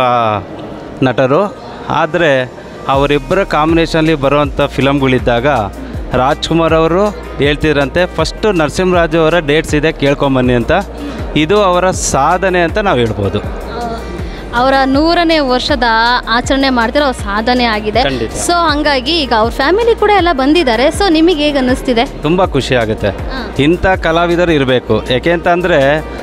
ನಟರು ಆದರೆ ಅವರಿಬ್ಬರ ಕಾಂಬಿನೇಷನಲ್ಲಿ ಬರುವಂಥ ಫಿಲಮ್ಗಳಿದ್ದಾಗ ರಾಜ್ಕುಮಾರ್ ಅವರು ಹೇಳ್ತಿದ್ರಂತೆ ಫಸ್ಟು ನರಸಿಂಹರಾಜು ಅವರ ಡೇಟ್ಸ್ ಇದೆ ಕೇಳ್ಕೊಂಬನ್ನಿ ಅಂತ ಇದು ಅವರ ಸಾಧನೆ ಅಂತ ನಾವು ಹೇಳ್ಬೋದು ಅವರ ನೂರನೇ ವರ್ಷದ ಆಚರಣೆ ಮಾಡ್ತಿರೋ ಅವ್ರ ಸಾಧನೆ ಆಗಿದೆ ಖಂಡಿತ. ಸೊ ಹಂಗಾಗಿ ಈಗ ಅವ್ರ ಫ್ಯಾಮಿಲಿ ಕೂಡ ಎಲ್ಲ ಬಂದಿದ್ದಾರೆ ಸೊ ನಿಮಗೆ ಹೇಗೆ ಅನ್ನಿಸ್ತಿದೆ ತುಂಬ ಖುಷಿ ಆಗುತ್ತೆ ಇಂಥ ಕಲಾವಿದರು ಇರಬೇಕು ಯಾಕೆಂತಂದರೆ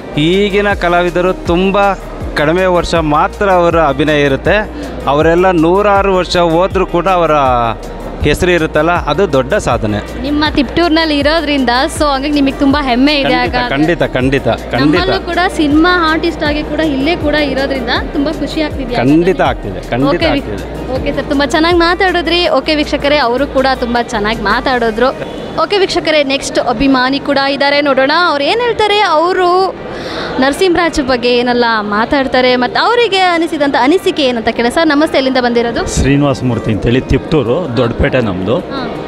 ಈಗಿನ ಕಲಾವಿದರು ತುಂಬ ಕಡಿಮೆ ವರ್ಷ ಮಾತ್ರ ಅವರ ಅಭಿನಯ ಇರುತ್ತೆ ಅವರೆಲ್ಲ ನೂರಾರು ವರ್ಷ ಹೋದರೂ ಕೂಡ ಅವರ ಹೆಸರು ಇರುತ್ತಲ್ಲ ಅದು ದೊಡ್ಡ ಸಾಧನೆ ನಿಮ್ಮ ತಿಪ್ಟೂರ್ನಲ್ಲಿ ಇರೋದ್ರಿಂದ ಸೊ ಹಂಗಾಗಿ ನಿಮಗೆ ತುಂಬಾ ಹೆಮ್ಮೆ ಇದೆ ಖಂಡಿತ ಆಗ ಖಂಡಿತ ಖಂಡಿತ ಖಂಡಿತ ನಮ್ಮಲ್ಲೂ ಕೂಡ ಸಿನಿಮಾ ಆರ್ಟಿಸ್ಟ್ ಆಗಿ ಕೂಡ ಇಲ್ಲೇ ಕೂಡ ಇರೋದ್ರಿಂದ ತುಂಬಾ ಖುಷಿ ಆಗ್ತಿದೆ ಖಂಡಿತ ಆಗ್ತಿದೆ ಖಂಡಿತ ಓಕೆ ಆಗ್ತಿದೆ ಓಕೆ ಸರ್ ತುಂಬ ಚೆನ್ನಾಗಿ ಮಾತಾಡಿದ್ರಿ ಓಕೆ ವೀಕ್ಷಕರೇ ಅವರು ಕೂಡ ತುಂಬ ಚೆನ್ನಾಗಿ ಮಾತಾಡಿದ್ರು ಓಕೆ ವೀಕ್ಷಕರೇ ನೆಕ್ಸ್ಟ್ ಅಭಿಮಾನಿ ಕೂಡ ಇದ್ದಾರೆ ನೋಡೋಣ ಅವ್ರು ಏನು ಹೇಳ್ತಾರೆ ಅವರು ನರಸಿಂಹರಾಜ್ ಬಗ್ಗೆ ಏನೆಲ್ಲ ಮಾತಾಡ್ತಾರೆ ಮತ್ತು ಅವರಿಗೆ ಅನಿಸಿದಂಥ ಅನಿಸಿಕೆ ಏನಂತ ಕೇಳ ಸರ್ ನಮಸ್ತೆ ಎಲ್ಲಿಂದ ಬಂದಿರೋದು ಶ್ರೀನಿವಾಸ ಮೂರ್ತಿ ಅಂತೇಳಿ ತಿಪ್ಟೂರು ದೊಡ್ಡಪೇಟೆ ನಮ್ಮದು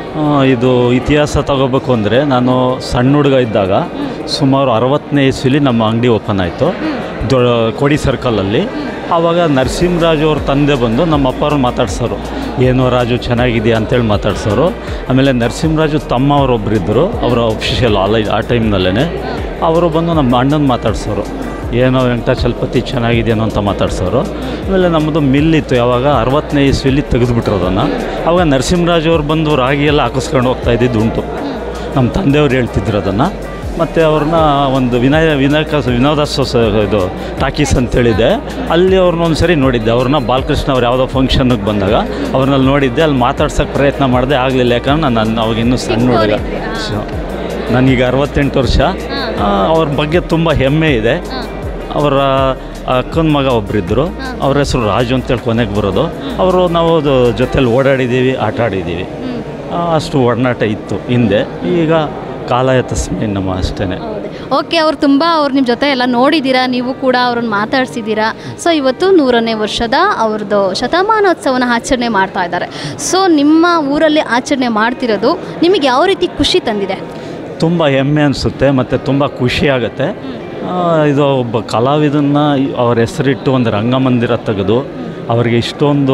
ಇದು ಇತಿಹಾಸ ತಗೋಬೇಕು ಅಂದರೆ ನಾನು ಸಣ್ಣ ಹುಡುಗ ಇದ್ದಾಗ ಸುಮಾರು ಅರವತ್ತನೇ ಇಸ್ವಿಲಿ ನಮ್ಮ ಅಂಗಡಿ ಓಪನ್ ಆಯಿತು ದೊ ಕೋಡಿ ಸರ್ಕಲಲ್ಲಿ ಆವಾಗ ನರಸಿಂಹರಾಜು ಅವ್ರ ತಂದೆ ಬಂದು ನಮ್ಮ ಅಪ್ಪವ್ರನ್ನ ಮಾತಾಡ್ಸೋರು ಏನೋ ರಾಜು ಚೆನ್ನಾಗಿದೆಯಾ ಅಂತೇಳಿ ಮಾತಾಡ್ಸೋರು ಆಮೇಲೆ ನರಸಿಂಹರಾಜು ತಮ್ಮ ಅವರೊಬ್ಬರು ಇದ್ದರು ಅವರ ಅಫಿಷಿಯಲ್ ಆಲ ಆ ಟೈಮ್ನಲ್ಲೇ ಅವರು ಬಂದು ನಮ್ಮ ಅಣ್ಣನ ಮಾತಾಡ್ಸೋರು ಏನೋ ವೆಂಕಟಾಚಲಪತಿ ಚೆನ್ನಾಗಿದೆಯೇನೋ ಅಂತ ಮಾತಾಡ್ಸೋರು ಆಮೇಲೆ ನಮ್ಮದು ಮಿಲ್ ಇತ್ತು ಯಾವಾಗ ಅರವತ್ತನೇ ಇಸ್ವಿಲಿ ತೆಗೆದುಬಿಟ್ರು ಅದನ್ನು ಆವಾಗ ನರಸಿಂಹರಾಜು ಅವ್ರು ಬಂದು ರಾಗಿ ಎಲ್ಲ ಹಾಕಿಸ್ಕೊಂಡು ಹೋಗ್ತಾ ಇದ್ದಿದ್ದು ಉಂಟು ನಮ್ಮ ತಂದೆಯವ್ರು ಹೇಳ್ತಿದ್ರು ಅದನ್ನು ಮತ್ತು ಅವ್ರನ್ನ ಒಂದು ವಿನಯ ವಿನಾಯಕ ವಿನೋದ ಸೊಸ ಇದು ಟಾಕೀಸ್ ಅಂತೇಳಿದೆ ಅಲ್ಲಿ ಅವ್ರನ್ನ ಒಂದು ಸರಿ ನೋಡಿದ್ದೆ ಅವ್ರನ್ನ ಬಾಲಕೃಷ್ಣ ಅವ್ರು ಯಾವುದೋ ಫಂಕ್ಷನ್ಗೆ ಬಂದಾಗ ಅವ್ರನ್ನಲ್ಲಿ ನೋಡಿದ್ದೆ ಅಲ್ಲಿ ಮಾತಾಡ್ಸೋಕ್ಕೆ ಪ್ರಯತ್ನ ಮಾಡಿದೆ ಆಗಲಿಲ್ಲ ಯಾಕಂದ್ರೆ ನಾನು ಅವಾಗ ಇನ್ನೂ ಸಣ್ಣ ಹುಡುಗ ಸೊ ನನಗೀಗ ಅರವತ್ತೆಂಟು ವರ್ಷ ಆ, ಅವ್ರ ಬಗ್ಗೆ ತುಂಬ ಹೆಮ್ಮೆ ಇದೆ ಅವರ ಅಕ್ಕನ ಮಗ ಒಬ್ಬರಿದ್ದರು ಅವ್ರ ಹೆಸರು ರಾಜು ಅಂತೇಳಿ ಕೊನೆಗೆ ಬರೋದು ಅವರು ನಾವು ಜೊತೆಲಿ ಓಡಾಡಿದ್ದೀವಿ ಆಟ ಆಡಿದ್ದೀವಿ ಆ, ಅಷ್ಟು ಒಡನಾಟ ಇತ್ತು ಹಿಂದೆ ಈಗ ಕಾಲಾಯ ತಸ್ಮೈ ನಮ್ಮ ಅಷ್ಟೇ ಓಕೆ ಅವ್ರು ತುಂಬ ಅವ್ರು ನಿಮ್ಮ ಜೊತೆ ಎಲ್ಲ ನೋಡಿದ್ದೀರಾ ನೀವು ಕೂಡ ಅವ್ರನ್ನ ಮಾತಾಡ್ಸಿದ್ದೀರಾ ಸೊ ಇವತ್ತು ನೂರನೇ ವರ್ಷದ ಅವ್ರದ್ದು ಶತಮಾನೋತ್ಸವನ ಆಚರಣೆ ಮಾಡ್ತಾ ಇದ್ದಾರೆ ಸೊ ನಿಮ್ಮ ಊರಲ್ಲಿ ಆಚರಣೆ ಮಾಡ್ತಿರೋದು ನಿಮಗೆ ಯಾವ ರೀತಿ ಖುಷಿ ತಂದಿದೆ ತುಂಬ ಹೆಮ್ಮೆ ಅನಿಸುತ್ತೆ ಮತ್ತು ತುಂಬ ಖುಷಿ ಆಗುತ್ತೆ ಆ, ಇದು ಒಬ್ಬ ಕಲಾವಿದನ್ನ ಅವ್ರ ಹೆಸರಿಟ್ಟು ಒಂದು ರಂಗಮಂದಿರ ತೆಗೆದು ಅವರಿಗೆ ಇಷ್ಟೊಂದು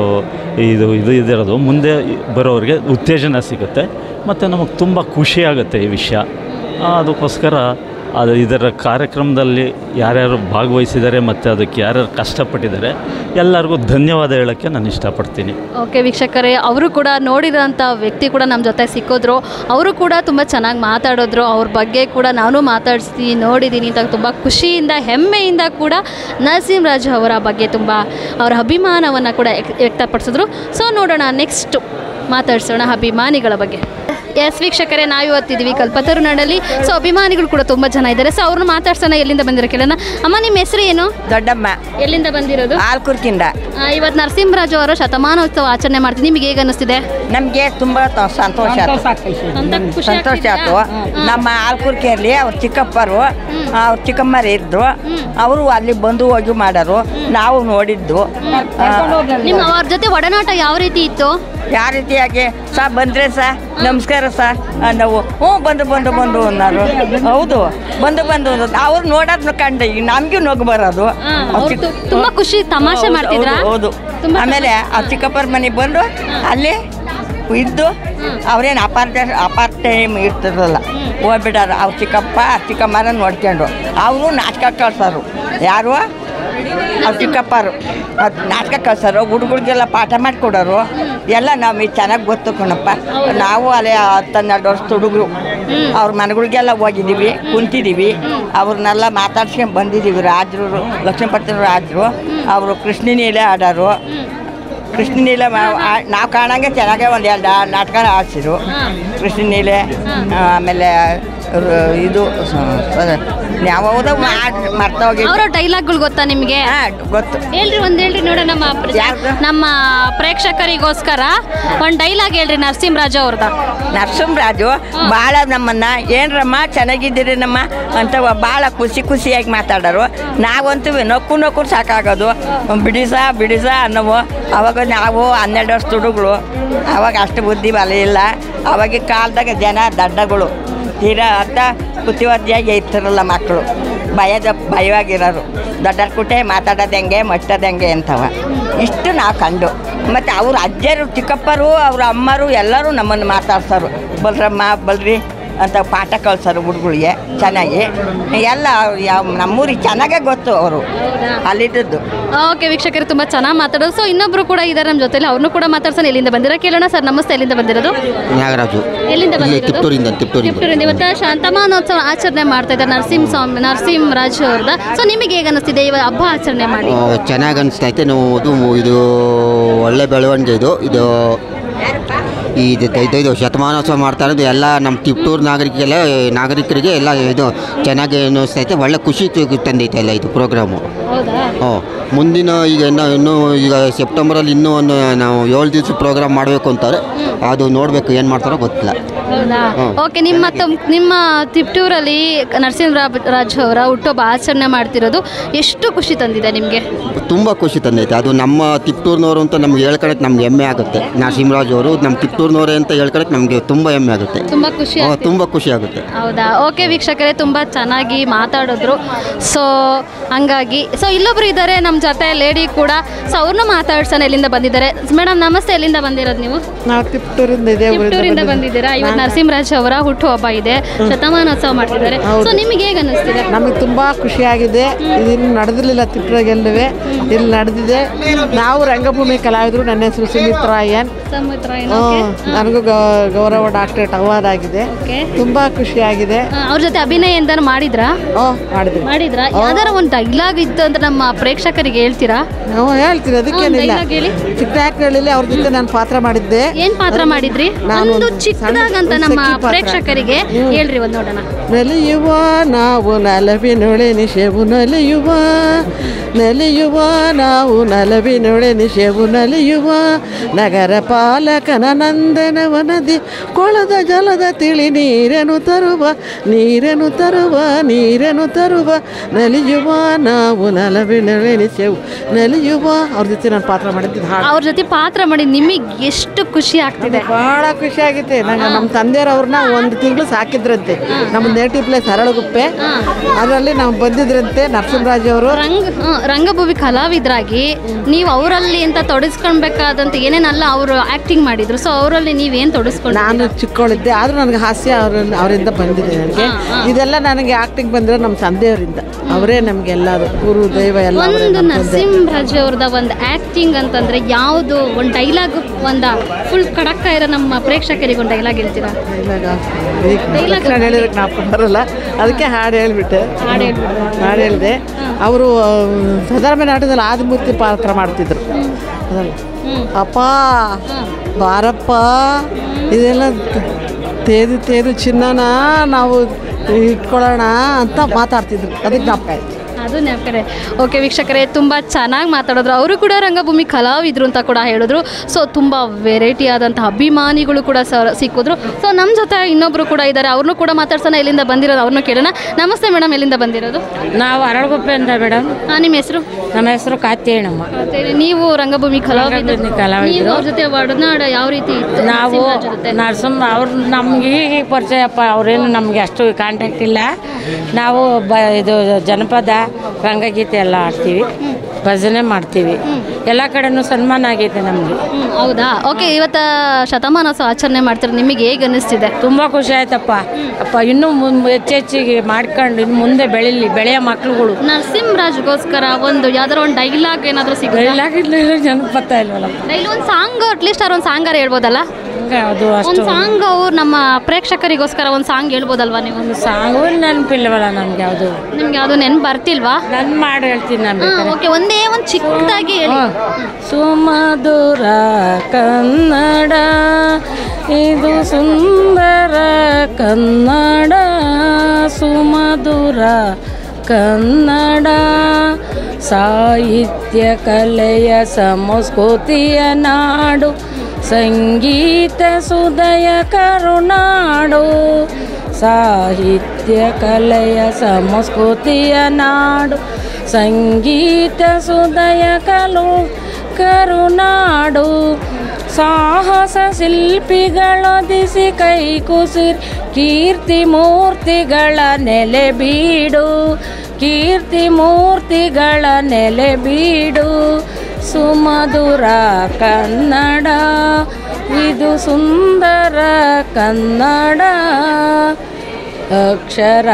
ಇದು ಇದು ಇದಿರೋದು ಮುಂದೆ ಬರೋರಿಗೆ ಉತ್ತೇಜನ ಸಿಗುತ್ತೆ ಮತ್ತು ನಮಗೆ ತುಂಬ ಖುಷಿ ಆಗುತ್ತೆ ಈ ವಿಷಯ ಆ, ಅದಕ್ಕೋಸ್ಕರ ಅದು ಇದರ ಕಾರ್ಯಕ್ರಮದಲ್ಲಿ ಯಾರ್ಯಾರು ಭಾಗವಹಿಸಿದ್ದಾರೆ ಮತ್ತು ಅದಕ್ಕೆ ಯಾರ್ಯಾರು ಕಷ್ಟಪಟ್ಟಿದ್ದಾರೆ ಎಲ್ಲರಿಗೂ ಧನ್ಯವಾದ ಹೇಳೋಕ್ಕೆ ನಾನು ಇಷ್ಟಪಡ್ತೀನಿ ಓಕೆ ವೀಕ್ಷಕರೇ ಅವರು ಕೂಡ ನೋಡಿರೋಂಥ ವ್ಯಕ್ತಿ ಕೂಡ ನಮ್ಮ ಜೊತೆ ಸಿಕ್ಕಿದ್ರು ಅವರು ಕೂಡ ತುಂಬ ಚೆನ್ನಾಗಿ ಮಾತಾಡಿದ್ರು ಅವ್ರ ಬಗ್ಗೆ ಕೂಡ ನಾನು ಮಾತಾಡಿಸಿ ನೋಡಿದ್ದೀನಿ ಅಂತ ತುಂಬ ಖುಷಿಯಿಂದ ಹೆಮ್ಮೆಯಿಂದ ಕೂಡ ನರಸಿಂಹರಾಜು ಅವರ ಬಗ್ಗೆ ತುಂಬ ಅವರ ಅಭಿಮಾನವನ್ನು ಕೂಡ ವ್ಯಕ್ತ- ವ್ಯಕ್ತಪಡಿಸಿದ್ರು ಸೊ ನೋಡೋಣ ನೆಕ್ಸ್ಟ್ ಮಾತಾಡ್ಸೋಣ ಅಭಿಮಾನಿಗಳ ಬಗ್ಗೆ ಎಸ್ ವೀಕ್ಷಕರೇ ನಾವು ಇವತ್ತಿದ್ದೀವಿ ಕಲ್ಪತರುನಾಡಲ್ಲಿ ಸೊ ಅಭಿಮಾನಿಗಳು ಕೂಡ ತುಂಬ ಜನ ಇದ್ದಾರೆ ಸೊ ಅವ್ರನ್ನ ಮಾತಾಡ್ಸೋಣ ಎಲ್ಲಿಂದ ಬಂದಿರೋ ಕೇಳೋಣ ಅಮ್ಮ ನಿಮ್ಮ ಹೆಸರು ಏನು ದೊಡ್ಡಮ್ಮ ಎಲ್ಲಿಂದ ಬಂದಿರೋದು ಆಲ್ಕುರ್ಕಿಂದ ಆ, ಇವತ್ತು ನರಸಿಂಹರಾಜು ಅವರ ಶತಮಾನೋತ್ಸವ ಆಚರಣೆ ಮಾಡ್ತೀನಿ ನಿಮಗೆ ಹೇಗೆ ಅನ್ನಿಸ್ತಿದೆ ನಮಗೆ ತುಂಬ ತ- ಸಂತೋಷ ಆಯ್ತು ಸಂತೋಷ ಆಯ್ತು ನಮ್ಮ ಆಲ್ಕುರ್ಕಿಯಲ್ಲಿ ಅವ್ರ ಚಿಕ್ಕಪ್ಪರು ಅವ್ರ ಚಿಕ್ಕಮ್ಮರು ಇದ್ರು ಅವರು ಅಲ್ಲಿ ಬಂದು ಹೋಗಿ ಮಾಡೋರು ನಾವು ನೋಡಿದ್ದು ನಿಮ್ಮ ಅವ್ರ ಜೊತೆ ಒಡನಾಟ ಯಾವ ರೀತಿ ಇತ್ತು ಯಾವ ರೀತಿಯಾಗಿ ಸಾ ಬಂದ್ರೆ ಸಾ ನಮಸ್ಕಾರ ಸಾ ನಾವು ಹ್ಞೂ ಬಂದು ಬಂದು ಬಂದು ಅನ್ನೋರು ಹೌದು ಬಂದು ಬಂದು ಅನ್ನೋದು. ಅವ್ರು ನೋಡೋದ್ನ ಕಂಡು ಈಗ ನಮಗೂ ನಗು ಬರೋದು ಅವ್ರ್ ಚಿಕ್ಕ- ತುಂಬಾ ಖುಷಿ ತಮಾಷೆ ಹೌದು, ಮಾಡ್ತಿದ್ರಾ ಹೌದು ಹೌದು. ಆಮೇಲೆ ಆ ಚಿಕ್ಕಪ್ಪರ ಮನೆಗೆ ಬಂದು ಅಲ್ಲಿ ಇದ್ದು ಅವ್ರೇನು ಅಪಾರ್ಟ ಅಪಾರ್ಟ್ ಟೈಮ್ ಇರ್ತಿರಲ್ಲ ಹೋಗ್ಬಿಟ್ಟಾರ ಅವ್ರ ಚಿಕ್ಕಪ್ಪ ಚಿಕ್ಕಮ್ಮನ ನೋಡ್ಕೊಂಡು ಅವರು ನಾಟಕ ಕಳ್ಸೋರು ಯಾರು ಅವ್ರ ಚಿಕ್ಕಪ್ಪರು ಅದು ನಾಟಕ ಕಳ್ಸೋರು ಹುಡುಗರಿಗೆಲ್ಲ ಪಾಠ ಮಾಡಿಕೊಡೋರು ಎಲ್ಲ ನಮಗೆ ಚೆನ್ನಾಗಿ ಗೊತ್ತು ಕಣಪ್ಪ ನಾವು ಅಲ್ಲೇ ಹತ್ತು ಹನ್ನೆರಡು ವರ್ಷದ ಹುಡುಗರು ಅವ್ರ ಮನೆಗಳಿಗೆಲ್ಲ ಹೋಗಿದ್ದೀವಿ ಕುಂತಿದ್ದೀವಿ ಅವ್ರನ್ನೆಲ್ಲ ಮಾತಾಡ್ಸ್ಕೊಂಡು ಬಂದಿದ್ದೀವಿ ರಾಜರು ಲಕ್ಷ್ಮೀಪತಿ ರಾಜರು ಅವರು ಕೃಷ್ಣನೀಲೆ ಆಡೋರು ಕೃಷ್ಣನೀಲೆ ನಾವು ಕಾಣಂಗೆ ಚೆನ್ನಾಗೇ ಒಂದು ಎರಡು ನಾಟಕ ಆಡ್ಸಿರು ಕೃಷ್ಣನೀಲೆ ಆಮೇಲೆ ರು- ಇದು ಯಾವ್ದು ಮರ್ತಾ ಹೋಗಿ ಅವರ ಡೈಲಾಗ್ಗಳು ಗೊತ್ತಾ ನಿಮಗೆ ಗೊತ್ತು ಹೇಳ್ರಿ ಒಂದ್ ಹೇಳ್ರಿ ನೋಡ ನಮ್ಮ ಪ್ರ- ನಮ್ಮ ಪ್ರೇಕ್ಷಕರಿಗೋಸ್ಕರ ಒಂದ್ ಡೈಲಾಗ್ ಹೇಳ್ರಿ ನರಸಿಂಹರಾಜು ಅವ್ರದ ನರಸಿಂಹರಾಜು ಭಾಳ ನಮ್ಮನ್ನ ಏನ್ರಮ್ಮ ಚೆನ್ನಾಗಿದ್ದೀರಿ ನಮ್ಮ ಅಂತ ಭಾಳ ಖುಷಿ ಖುಷಿಯಾಗಿ ಮಾತಾಡೋರು ನಾವಂತೂ ನಕ್ಕು ನಕ್ಕು ಸಾಕಾಗೋದು ಬಿಡಿಸ ಬಿಡಿಸ ಅನ್ನೋವು ಅವಾಗ ನಾವು ಹನ್ನೆರಡು ವರ್ಷದ ಹುಡುಗರು ಅವಾಗ ಅಷ್ಟು ಬುದ್ಧಿ ಬಲ ಇಲ್ಲ ಅವಾಗಿನ ಕಾಲದಾಗ ಜನ ದಡ್ಡಗಳು ತೀರಾ ಅಂತ ಬುದ್ಧಿವಾದಿಯಾಗಿ ಇರ್ತಾರಲ್ಲ ಮಕ್ಕಳು ಭಯದ ಭಯವಾಗಿರೋರು ದೊಡ್ಡ ಕುಟೆ ಮಾತಾಡೋದು ಹೆಂಗೆ ಮಟ್ಟದ ಹೆಂಗೆ ಅಂತವ ಇಷ್ಟು ನಾವು ಕಂಡು ಮತ್ತು ಅವ್ರ ಅಜ್ಜರು ಚಿಕ್ಕಪ್ಪರು ಅವ್ರ ಅಮ್ಮರು ಎಲ್ಲರೂ ನಮ್ಮನ್ನು ಮಾತಾಡ್ಸೋರು ಬಲ್ರಮ್ಮ ಬಲ್ರಿ ಅಂತ ಪಾಠ ಕಳ್ಸೋರು ಹುಡುಗರಿಗೆ ಚೆನ್ನಾಗಿ ಎಲ್ಲ ಯಾವ ನಮ್ಮೂರಿಗೆ ಚೆನ್ನಾಗೇ ಗೊತ್ತು ಅವರು ಅಲ್ಲಿದ್ದದ್ದು ಓಕೆ ವೀಕ್ಷಕರು ತುಂಬ ಚೆನ್ನಾಗಿ ಮಾತಾಡೋದು ಸೊ ಇನ್ನೊಬ್ರು ಕೂಡ ಇದ್ದಾರೆ ನಮ್ಮ ಜೊತೆಲಿ ಅವ್ರನ್ನೂ ಕೂಡ ಮಾತಾಡ್ಸೋಣ ಎಲ್ಲಿಂದ ಬಂದಿರೋ ಕೇಳೋಣ ಸರ್ ನಮಸ್ತೆ ಎಲ್ಲಿಂದ ಬಂದಿರೋದು ನಾಗರಾಜು ಎಲ್ಲಿಂದ ಇಲ್ಲಿ ಬಂದಿರೋದು ತಿಪ್ಟೂರಿಂದ ತಿಪ್ಟೂರಿಂದ ತಿಪ್ಟೂರಿಂದ ಇವತ್ತು ಶಾಂತಮಾನೋತ್ಸವ ಆಚರಣೆ ಮಾಡ್ತಾ ಇದ್ದಾರೆ ನರಸಿಂಹ ಸ್ವಾಮಿ ನರಸಿಂಹ ರಾಜ್ ಅವ್ರದ ಸೊ ನಿಮಗೆ ಹೇಗೆ ಅನಿಸ್ತಿದೆ ಇವಾಗ ಹಬ್ಬ ಆಚರಣೆ ಮಾಡಿ ಚೆನ್ನಾಗಿ ಅನಿಸ್ತೈತೆ ನಾವು ಇದು ಇದು ಒಳ್ಳೆ ಬೆಳವಣಿಗೆ ಇದು ಇದು ಈ ಇದು ಇದು- ಇದು ಶತಮಾನೋತ್ಸವ ಮಾಡ್ತಾ ಇರೋದು ಎಲ್ಲ ನಮ್ಮ ತಿಪ್ಟೂರು ನಾಗರಿಕರಿಗೆಲ್ಲ ನಾಗರಿಕರಿಗೆ ಎಲ್ಲ ಇದು ಚೆನ್ನಾಗಿ ಅನ್ನಿಸ್ತೈತೆ ಒಳ್ಳೆ ಖುಷಿ ತ- ತಂದೈತೆ ಎಲ್ಲ ಇದು ಪ್ರೋಗ್ರಾಮು ಹೌದಾ ಹ್ಞೂ ಮುಂದಿನ ಈಗ ಇನ್ನೂ ಇನ್ನೂ ಈಗ ಸೆಪ್ಟೆಂಬರಲ್ಲಿ ಇನ್ನೂ ಒಂದು ನಾವು ಏಳು ದಿವಸ ಪ್ರೋಗ್ರಾಮ್ ಮಾಡಬೇಕು ಅಂತಾರೆ ಅದು ನೋಡಬೇಕು ಏನು ಮಾಡ್ತಾರೋ ಗೊತ್ತಿಲ್ಲ ಹೌದಾ ಹ್ಮ್. ಓಕೆ ನಿಮ್ಮ ತಮ್- ನಿಮ್ಮ ತಿಪ್ಟೂರಲ್ಲಿ ನರಸಿಂಹ ರಾಜ್ ಅವರ ಹುಟ್ಟುಹಬ್ಬ ಆಚರಣೆ ಮಾಡ್ತಿರೋದು ಎಷ್ಟು ಖುಷಿ ತಂದಿದೆ ನಿಮಗೆ ತುಂಬ ಖುಷಿ ತಂದೈತೆ ಅದು ನಮ್ಮ ತಿಪ್ಟೂರಿನವರು ಅಂತ ನಮ್ಗೆ ಹೇಳ್ಕೊಳಕ್ಕೆ ನಮ್ಗೆ ಹೆಮ್ಮೆ ಆಗುತ್ತೆ ನರಸಿಂಹರಾಜ್ ಅವರು ನಮ್ಮ ತಿಪ್ಟೂರಿನವರೇ ಅಂತ ಹೇಳ್ಕೊಳಕ್ಕೆ ನಮಗೆ ತುಂಬ ಹೆಮ್ಮೆ ಆಗುತ್ತೆ ತುಂಬ ಖುಷಿ ಹ್ಞೂ, ಆಗ್ತಿದೆ. ತುಂಬ ಖುಷಿ ಆಗುತ್ತೆ ಹೌದಾ ಓಕೆ ವೀಕ್ಷಕರೇ ತುಂಬ ಚೆನ್ನಾಗಿ ಮಾತಾಡಿದ್ರು ಸೊ ಹಂಗಾಗಿ ಸೊ ಇಲ್ಲೊಬ್ರು ಇದ್ದಾರೆ ನಮ್ಮ ಜೊತೆ ಲೇಡಿ ಕೂಡ ಸೊ ಅವ್ರನ್ನ ಮಾತಾಡ್ಸೋಣ ಎಲ್ಲಿಂದ ಬಂದಿದ್ದಾರೆ ಮೇಡಮ್ ನಮಸ್ತೆ ಎಲ್ಲಿಂದ ಬಂದಿರೋದು ನೀವು ನಾವು ತಿಪ್ಟೂರಿಂದ ಇದೆ ತಿಪ್ಟೂರಿಂದ ಬಂದಿದ್ದೀರಾ ಇವತ್ತು ನರಸಿಂಹರಾಜ್ ಅವರ ಹುಟ್ಟುಹಬ್ಬ ಇದೆ ಶತಮಾನೋತ್ಸವ ಮಾಡ್ತಿದ್ದಾರೆ ಸೊ ನಿಮಗೆ ಹೇಗೆ ಅನ್ನಿಸ್ತಿದೆ ನಮಗೆ ತುಂಬ ಖುಷಿಯಾಗಿದೆ ಇದಿನ್ನು ನಡೆದಿರಲಿಲ್ಲ ತಿಪ್ಟೂರಾಗೆಲ್ಲವೇ ಇಲ್ಲಿ ನಡೆದಿದೆ ನಾವು ರಂಗಭೂಮಿ ಕಲಾವಿದರು ನನ್ನ ಹೆಸರು ಸುಮಿತ್ರಾಯನ್ ಸಮಿತ್ರ ಹ್ಮ್, ನನಗೂ ಗೌ- ಗೌರವ ಡಾಕ್ಟರೇಟ್ ಅವಾರ್ಡ್ ಆಗಿದೆ ತುಂಬ ಖುಷಿಯಾಗಿದೆ ಅವ್ರ ಜೊತೆ ಅಭಿನಯ ಎಂದಾರು ಮಾಡಿದ್ರಾ ಮಾಡಿದ್ವಿ ಮಾಡಿದ್ರಾ ಯಾವ್ದಾರ ಒಂದು ಡೈಲಾಗ್ ಇತ್ತು ಅಂತ ನಮ್ಮ ಪ್ರೇಕ್ಷಕರಿಗೆ ಹೇಳ್ತೀರಾ ನಾವು ಹೇಳ್ತೀವಿ ಅದಕ್ಕೇನಿಲ್ಲ dialogue ಹೇಳಿ. ಚಿಕ್ಕನಾಯಕನಹಳ್ಳಿಲಿ ಅವ್ರ ಜೊತೆ ನಾನು ಪಾತ್ರ ಮಾಡಿದ್ದೆ ಏನ್ ಪಾತ್ರ ಮಾಡಿದ್ರಿ ನಾನು ಒಂದು ಒಂದು ಚಿಕ್ಕದಾಗಂತ ಸಣ್ಣ ನಮ್ಮ ಸಖಿ ಪಾತ್ರ. ಪ್ರೇಕ್ಷಕರಿಗೆ ಹೇಳ್ರಿ ಒಂದ್ ನೋಡೋಣ ನಲಿಯುವ ನಾವು ನಲವಿನೊಳೆ ನಿಶೆವು ನಲಿಯುವ ನಲಿಯುವ ನಾವು ನಲವಿನೊಳೆ ನಿಶೆವು ನಲಿಯುವ ನಗರ ಪಾಲಕನ ನಂದನವನದಿ ಕೊಳದ ಜಲದ ತಿಳಿ ನೀರನ್ನು ತರುವ ನೀರನ್ನು ತರುವ ನೀರನ್ನು ತರುವ ನಲಿಯುವ ನಾವು ನಲವಿನೊಳೆ ನಿಶೆವು ನಲಿಯುವ ಅವ್ರ ಜೊತೆ ನಾನು ಪಾತ್ರ ಮಾಡಿದ್ದು ಹಾಡು ಅವ್ರ ಜೊತೆ ಪಾತ್ರ ಮಾಡಿ ನಿಮಗೆ ಎಷ್ಟು ಖುಷಿ ಆಗ್ತಿದೆ ಬಹಳ ಖುಷಿ ಆಗಿತ್ತೆ ನಂಗೆ ನಮ್ಮ ತಂದೆಯವ್ರನ್ನ ಒಂದು ತಿಂಗಳು ಸಾಕಿದ್ರಂತೆ ನಮ್ಮ ನೇಟಿವ್ ಪ್ಲೇಸ್ ಹರಳಗುಪ್ಪೆ ಅದರಲ್ಲಿ ನಾವು ಬಂದಿದ್ರಂತೆ ನರಸಿಂಹರಾಜ್ ಅವರು ರಂಗ ಹ್ಮ್, ರಂಗಭೂಮಿ ಕಲಾವಿದರಾಗಿ ನೀವು ಅವರಲ್ಲಿ ಅಂತ ತೊಡಗಿಸ್ಕೊಳ್ಬೇಕಾದಂತ ಏನೇನಲ್ಲ ಅವರು ಆಕ್ಟಿಂಗ್ ಮಾಡಿದ್ರು ಸೊ ಅವರಲ್ಲಿ ನೀವೇನು ತೊಡಗಿಸ್ಕೊಂಡು ನಾನು ಚಿಕ್ಕವಳಿದ್ದೆ ಆದ್ರೂ ನನಗೆ ಹಾಸ್ಯ ಅವ್ರ ಅವರಿಂದ ಬಂದಿದೆ ನನಗೆ ಇದೆಲ್ಲ ನನಗೆ ಆಕ್ಟಿಂಗ್ ಬಂದಿರೋ ನಮ್ಮ ತಂದೆಯವರಿಂದ ಅವರೇ ನಮಗೆ ಎಲ್ಲರೂ ಗುರು ದೈವ ಎಲ್ಲ ಅವರೇ ಒಂದು ನಮ್ಮ ತಂದೆ. ನರಸಿಂಹರಾಜ್ ಅವ್ರದ ಒಂದು ಆಕ್ಟಿಂಗ್ ಅಂತಂದ್ರೆ ಯಾವುದು ಒಂದು ಡೈಲಾಗ್ ಒಂದು ಫುಲ್ ಕಡಕ್ಕ ಇರೋ ನಮ್ಮ ಪ್ರೇಕ್ಷಕರಿಗೆ ಒಂದು ಡೈಲಾಗ್ ಹೇಳ್ತೀರಾ ಡೈಲಾಗ ಈಗ ತಕ್ಷಣ ಹೇಳಿದಕ್ಕೆ ನಾವು ಬರಲ್ಲ ಅದಕ್ಕೆ ಹಾಡು ಹೇಳ್ಬಿಟ್ಟೆ ಹಾಡು ಹೇಳ್ಬಿಡು. ಹಾಡು ಹೇಳಿದೆ ಅವರು ಸದರ್ಮ ನಾಟಕದಲ್ಲಿ ಆದಿಮೂರ್ತಿ ಪಾತ್ರ ಮಾಡ್ತಿದ್ರು ಅದಲ್ಲ ಅಪ್ಪ ಬಾರಪ್ಪ ಇದೆಲ್ಲ ತೇದು ತೇದು ಚಿನ್ನನ ನಾವು ಇಟ್ಕೊಳ್ಳೋಣ ಅಂತ ಮಾತಾಡ್ತಿದ್ರು ಅದಕ್ಕೆ ಜ್ಞಾಪಕ ಆಯ್ತು ಅದು ನೆನಪರೆ ಓಕೆ ವೀಕ್ಷಕರೇ ತುಂಬ ಚೆನ್ನಾಗಿ ಮಾತಾಡಿದ್ರು ಅವರು ಕೂಡ ರಂಗಭೂಮಿ ಕಲಾವಿದರು ಅಂತ ಕೂಡ ಹೇಳಿದ್ರು ಸೊ ತುಂಬ ವೆರೈಟಿ ಆದಂಥ ಅಭಿಮಾನಿಗಳು ಕೂಡ ಸ ಸಿಕ್ಕಿದ್ರು ಸೊ ನಮ್ಮ ಜೊತೆ ಇನ್ನೊಬ್ಬರು ಕೂಡ ಇದ್ದಾರೆ ಅವ್ರನ್ನೂ ಕೂಡ ಮಾತಾಡ್ಸೋಣ ಎಲ್ಲಿಂದ ಬಂದಿರೋದು ಅವ್ರನ್ನೂ ಕೇಳೋಣ ನಮಸ್ತೆ ಮೇಡಮ್ ಎಲ್ಲಿಂದ ಬಂದಿರೋದು ನಾವು ಅರಳಗುಪ್ಪೆಯಿಂದ ಮೇಡಮ್ ಹಾಂ ನಿಮ್ಮ ಹೆಸರು ನಮ್ಮ ಹೆಸರು ಕಾತ್ಯೇಣಮ್ಮ ಮತ್ತೆ ನೀವು ರಂಗಭೂಮಿ ಕಲಾವಿದರು ರಂಗಭೂಮಿ ಕಲಾವಿದರು. ನೀವು ಅವ್ರ ಜೊತೆ ಒಡನಾಡ ಯಾವ ರೀತಿ ಇತ್ತು ನಾವು ನರಸಿಂಹರಾಜ್ ಜೊತೆ ನರಸಿಂಹ ಅವ್ರು ನಮ್ಗೆ ಈಗ ಪರಿಚಯಪ್ಪ ಅವರೇನು ನಮಗೆ ಅಷ್ಟು ಕಾಂಟ್ಯಾಕ್ಟ್ ಇಲ್ಲ ನಾವು ಬ ಇದು ಜನಪದ ರಂಗಗೀತೆ ಎಲ್ಲ ಆಡ್ತೀವಿ ಭಜನೆ ಮಾಡ್ತೀವಿ ಎಲ್ಲ ಕಡೆನೂ ಸನ್ಮಾನ ಆಗೈತೆ ನಮಗೆ ಹ್ಮ್, ಹೌದಾ ಓಕೆ ಇವತ್ತ ಶತಮಾನೋತ್ಸವ ಆಚರಣೆ ಮಾಡ್ತಾರೆ ನಿಮಗೆ ಹೇಗೆ ಅನ್ನಿಸ್ತಿದೆ ತುಂಬ ಖುಷಿ ಆಯ್ತಪ್ಪ ಅಪ್ಪ ಇನ್ನೂ ಮುಂದೆ ಹೆಚ್ಚೆಚ್ಚಿಗೆ ಮಾಡ್ಕೊಂಡು ಇನ್ನು ಮುಂದೆ ಬೆಳೀಲಿ ಬೆಳೆಯೋ ಮಕ್ಳುಗಳು ನರಸಿಂಹರಾಜ್ಗೋಸ್ಕರ ಒಂದು ಯಾವ್ದಾರ ಒಂದು ಡೈಲಾಗ್ ಏನಾದರೂ ಸಿಗುತ್ತೆ ಡೈಲಾಗ್ ಇಲ್ಲ ನೆನಪತ್ತ ಇಲ್ವಲ್ಲಪ್ಪ ಡೈಲಿ ಒಂದು ಸಾಂಗ್ ಅಟ್ಲೀಸ್ಟ್ ಅವ್ರ ಒಂದು ಸಾಂಗಾರ ಹೇಳ್ಬೋದಲ್ಲ ಅದು ಒಂದು ಅಷ್ಟು ಸಾಂಗ್ ಅವ್ರು ನಮ್ಮ ಪ್ರೇಕ್ಷಕರಿಗೋಸ್ಕರ ಒಂದು ಸಾಂಗ್ ಹೇಳ್ಬೋದಲ್ವಾ ನೀವು ಒಂದು ಸಾಂಗು ನೆನಪಿಲ್ಲವಲ್ಲ ನಮ್ಗೆ ಯಾವುದು ನಿಮ್ಗೆ ಯಾವುದು ನೆನ್ಪು ಬರ್ತಿಲ್ವಾ ನಾನು ಮಾಡಿ ಹೇಳ್ತೀನಿ ನಾನು ಓಕೆ ಒಂದೇ ಒಂದು ಚಿಕ್ಕದಾಗಿ ಹೇಳಿ ಸುಮಧುರ ಕನ್ನಡ ಇದು ಸುಂದರ ಕನ್ನಡ ಸುಮಧುರ ಕನ್ನಡ ಸಾಹಿತ್ಯ ಕಲೆಯ ಸಂಸ್ಕೃತಿಯ ನಾಡು ಸಂಗೀತ ಸುದಯ ಕರುನಾಡು ಸಾಹಿತ್ಯ ಕಲೆಯ ಸಂಸ್ಕೃತಿಯ ನಾಡು ಸಂಗೀತ ಸುದಯ ಕಲು ಕರುನಾಡು ಸಾಹಸ ಶಿಲ್ಪಿಗಳೊದಿಸಿ ಕೈ ಕುಸಿರ್ ಕೀರ್ತಿ ಮೂರ್ತಿಗಳ ನೆಲೆ ಬೀಡು ಕೀರ್ತಿ ಮೂರ್ತಿಗಳ ನೆಲೆ ಬೀಡು ಸುಮಧುರ ಕನ್ನಡ ಇದು ಸುಂದರ ಕನ್ನಡ ಅಕ್ಷರ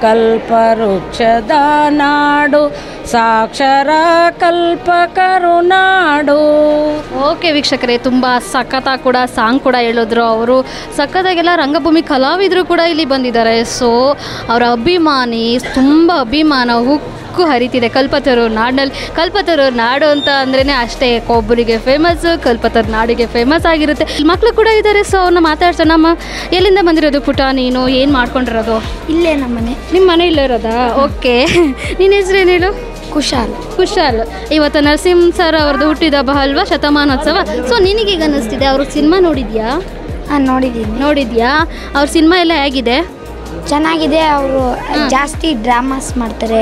ಕಲ್ಪವೃಕ್ಷದ ನಾಡು ಸಾಕ್ಷರ ಕಲ್ಪ ಕರುನಾಡು ಓಕೆ ವೀಕ್ಷಕರೇ ತುಂಬ ಸಖತ್ತಾಗಿ ಕೂಡ ಸಾಂಗ್ ಕೂಡ ಹೇಳಿದ್ರು ಅವರು ಸಖತ್ತಾಗೆಲ್ಲ ರಂಗಭೂಮಿ ಕಲಾವಿದರು ಕೂಡ ಇಲ್ಲಿ ಬಂದಿದ್ದಾರೆ ಸೊ ಅವರ ಅಭಿಮಾನಿ ತುಂಬ ಅಭಿಮಾನ ಉಕ್ಕು ಹರಿತಿದೆ ಕಲ್ಪತರು ನಾಡಿನಲ್ಲಿ ಕಲ್ಪತರು ನಾಡು ಅಂತ ಅಂದ್ರೇ ಅಷ್ಟೇ ಕೊಬ್ಬರಿಗೆ ಫೇಮಸ್ ಕಲ್ಪತರು ನಾಡಿಗೆ ಫೇಮಸ್ ಆಗಿರುತ್ತೆ ಇಲ್ಲಿ ಮಕ್ಕಳು ಕೂಡ ಇದ್ದಾರೆ ಸೊ ಅವ್ರನ್ನ ಮಾತಾಡ್ಸೋಣ ನಮ್ಮ ಎಲ್ಲಿಂದ ಬಂದಿರೋದು ಪುಟ ನೀನು ಏನು ಮಾಡ್ಕೊಂಡಿರೋದು ಇಲ್ಲೇ ನಮ್ಮನೆ ನಿಮ್ಮ ಮನೆ ಇಲ್ಲೇ ಇರೋದಾ ಓಕೆ ನಿನ್ನ ಹೆಸರೇನು ಹೇಳು ಕುಶಾಲ್ ಕುಶಾಲ್ ಇವತ್ತು ನರಸಿಂಹ ಸರ್ ಅವ್ರದ್ದು ಹುಟ್ಟಿದ ಹಬ್ಬ ಅಲ್ವಾ ಶತಮಾನೋತ್ಸವ ಸೊ ನಿನಗೀಗ ಅನ್ನಿಸ್ತಿದೆ ಅವ್ರ ಸಿನಿಮಾ ನೋಡಿದ್ಯಾ ಹಾಂ ನೋಡಿದ್ದೀನಿ ನೋಡಿದ್ಯಾ ಅವ್ರ ಸಿನಿಮಾ ಎಲ್ಲ ಹೇಗಿದೆ ಚೆನ್ನಾಗಿದೆ ಅವರು ಜಾಸ್ತಿ ಡ್ರಾಮಾಸ್ ಮಾಡ್ತಾರೆ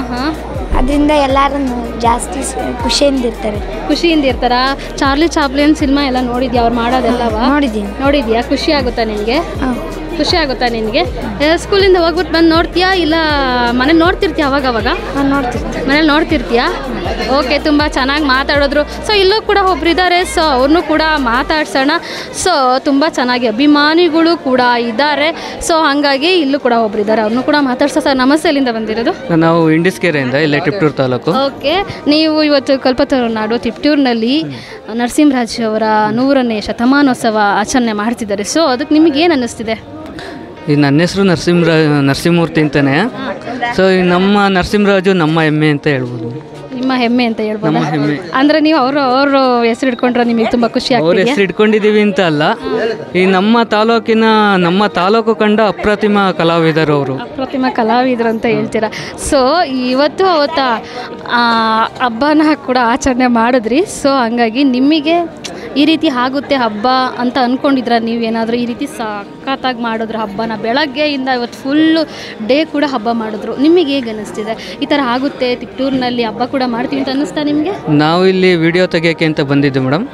ಅದರಿಂದ ಎಲ್ಲರೂ ಜಾಸ್ತಿ ಸ- ಖುಷಿಯಿಂದ ಇರ್ತಾರೆ ಖುಷಿಯಿಂದ ಇರ್ತಾರ ಚಾರ್ಲಿ ಚಾಪ್ಲಿನ್ ಸಿನಿಮಾ ಎಲ್ಲ ನೋಡಿದ್ಯಾ ಅವ್ರು ಮಾಡೋದೆಲ್ಲವ ನೋಡಿದ್ದೀನಿ ನೋಡಿದ್ಯಾ ಖುಷಿ ಆಗುತ್ತಾ ನಿನಗೆ ಖುಷಿ ಆಗುತ್ತಾ ನಿನಗೆ ಸ್ಕೂಲಿಂದ ಹೋಗ್ಬಿಟ್ಟು ಬಂದು ನೋಡ್ತೀಯಾ ಇಲ್ಲ ಮನೇಲಿ ನೋಡ್ತಿರ್ತೀಯ ಅವಾಗ ಅವಾಗ ನೋಡ್ತಿರ್ತೀನಿ ಮನೇಲಿ ನೋಡ್ತಿರ್ತೀಯಾ ಓಕೆ ತುಂಬ ಚೆನ್ನಾಗಿ ಮಾತಾಡಿದ್ರು ಸೊ ಇಲ್ಲೂ ಕೂಡ ಒಬ್ರಿದ್ದಾರೆ ಸೊ ಅವ್ರನ್ನೂ ಕೂಡ ಮಾತಾಡ್ಸೋಣ ಸೊ ತುಂಬ ಚೆನ್ನಾಗಿ ಅಭಿಮಾನಿಗಳು ಕೂಡ ಇದ್ದಾರೆ ಸೊ ಹಾಗಾಗಿ ಇಲ್ಲೂ ಕೂಡ ಒಬ್ರಿದ್ದಾರೆ ಅವ್ರನ್ನೂ ಕೂಡ ಮಾತಾಡ್ಸೋ ಸರ್ ನಮಸ್ತೆ ಎಲ್ಲಿಂದ ಬಂದಿರೋದು ನಾವು ಇಂಡಿಸ್ಕೆರೆಯಿಂದ ಇಲ್ಲೇ ಟಿಪ್ಟೂರು ತಾಲೂಕು ಓಕೆ ನೀವು ಇವತ್ತು ಕಲ್ಪತರು ನಾಡು ತಿಪ್ಟೂರಿನಲ್ಲಿ ನರಸಿಂಹರಾಜ್ ಅವರ ನೂರನೇ ಶತಮಾನೋತ್ಸವ ಆಚರಣೆ ಮಾಡ್ತಿದ್ದಾರೆ ಸೊ ಅದಕ್ಕೆ ನಿಮಗೆ ಏನು ಅನ್ನಿಸ್ತಿದೆ ಈ ನನ್ನ ಹೆಸರು ನರಸಿಂಹರಾ ನರಸಿಂಹಮೂರ್ತಿ ಅಂತಲೇ ಸೊ ಈ ನಮ್ಮ ನರಸಿಂಹರಾಜು ನಮ್ಮ ಹೆಮ್ಮೆ ಅಂತ ಹೇಳ್ಬೋದು ನಿಮ್ಮ ಹೆಮ್ಮೆ ಅಂತ ಹೇಳ್ಬೋದು ನಮ್ಮ ಹೆಮ್ಮೆ ಅಂದ್ರೆ ನೀವು ಅವರು ಅವರು ಹೆಸರು ಇಟ್ಕೊಂಡ್ರೆ ನಿಮಗೆ ತುಂಬ ಖುಷಿ ಅವ್ರ ಆಗ್ತಿದೆಯಾ ಹೆಸರು ಇಟ್ಕೊಂಡಿದ್ದೀವಿ ಅಂತ ಅಲ್ಲ ಈ ನಮ್ಮ ತಾಲೂಕಿನ ನಮ್ಮ ತಾಲೂಕು ಕಂಡ ಅಪ್ರತಿಮ ಕಲಾವಿದರು ಅವರು ಪ್ರತಿಮಾ ಕಲಾವಿದರು ಅಂತ ಹೇಳ್ತೀರಾ ಸೊ ಇವತ್ತು ಅವತ್ತ ಆ, ಹಬ್ಬನ ಕೂಡ ಆಚರಣೆ ಮಾಡಿದ್ರಿ ಸೊ ಹಂಗಾಗಿ ನಿಮಗೆ ಈ ರೀತಿ ಆಗುತ್ತೆ ಹಬ್ಬ ಅಂತ ಅಂದ್ಕೊಂಡಿದ್ರ ನೀವೇನಾದರೂ ಈ ರೀತಿ ಸಖತ್ತಾಗಿ ಮಾಡಿದ್ರು ಹಬ್ಬನ ಬೆಳಗ್ಗೆಯಿಂದ ಇವತ್ತು ಫುಲ್ಲು ಡೇ ಕೂಡ ಹಬ್ಬ ಮಾಡಿದ್ರು ನಿಮಗೆ ಹೇಗೆ ಅನ್ನಿಸ್ತಿದೆ ಈ ಥರ ಆಗುತ್ತೆ ತಿಪ್ಟೂರಿನಲ್ಲಿ ಹಬ್ಬ ಕೂಡ ಮಾಡ್ತೀವಿ ಅಂತ ಅನ್ನಿಸ್ತಾ ನಿಮಗೆ ನಾವು ಇಲ್ಲಿ ವಿಡಿಯೋ ತೆಗಿಯೋಕ್ಕೆ ಅಂತ ಬಂದಿದ್ದು ಮೇಡಮ್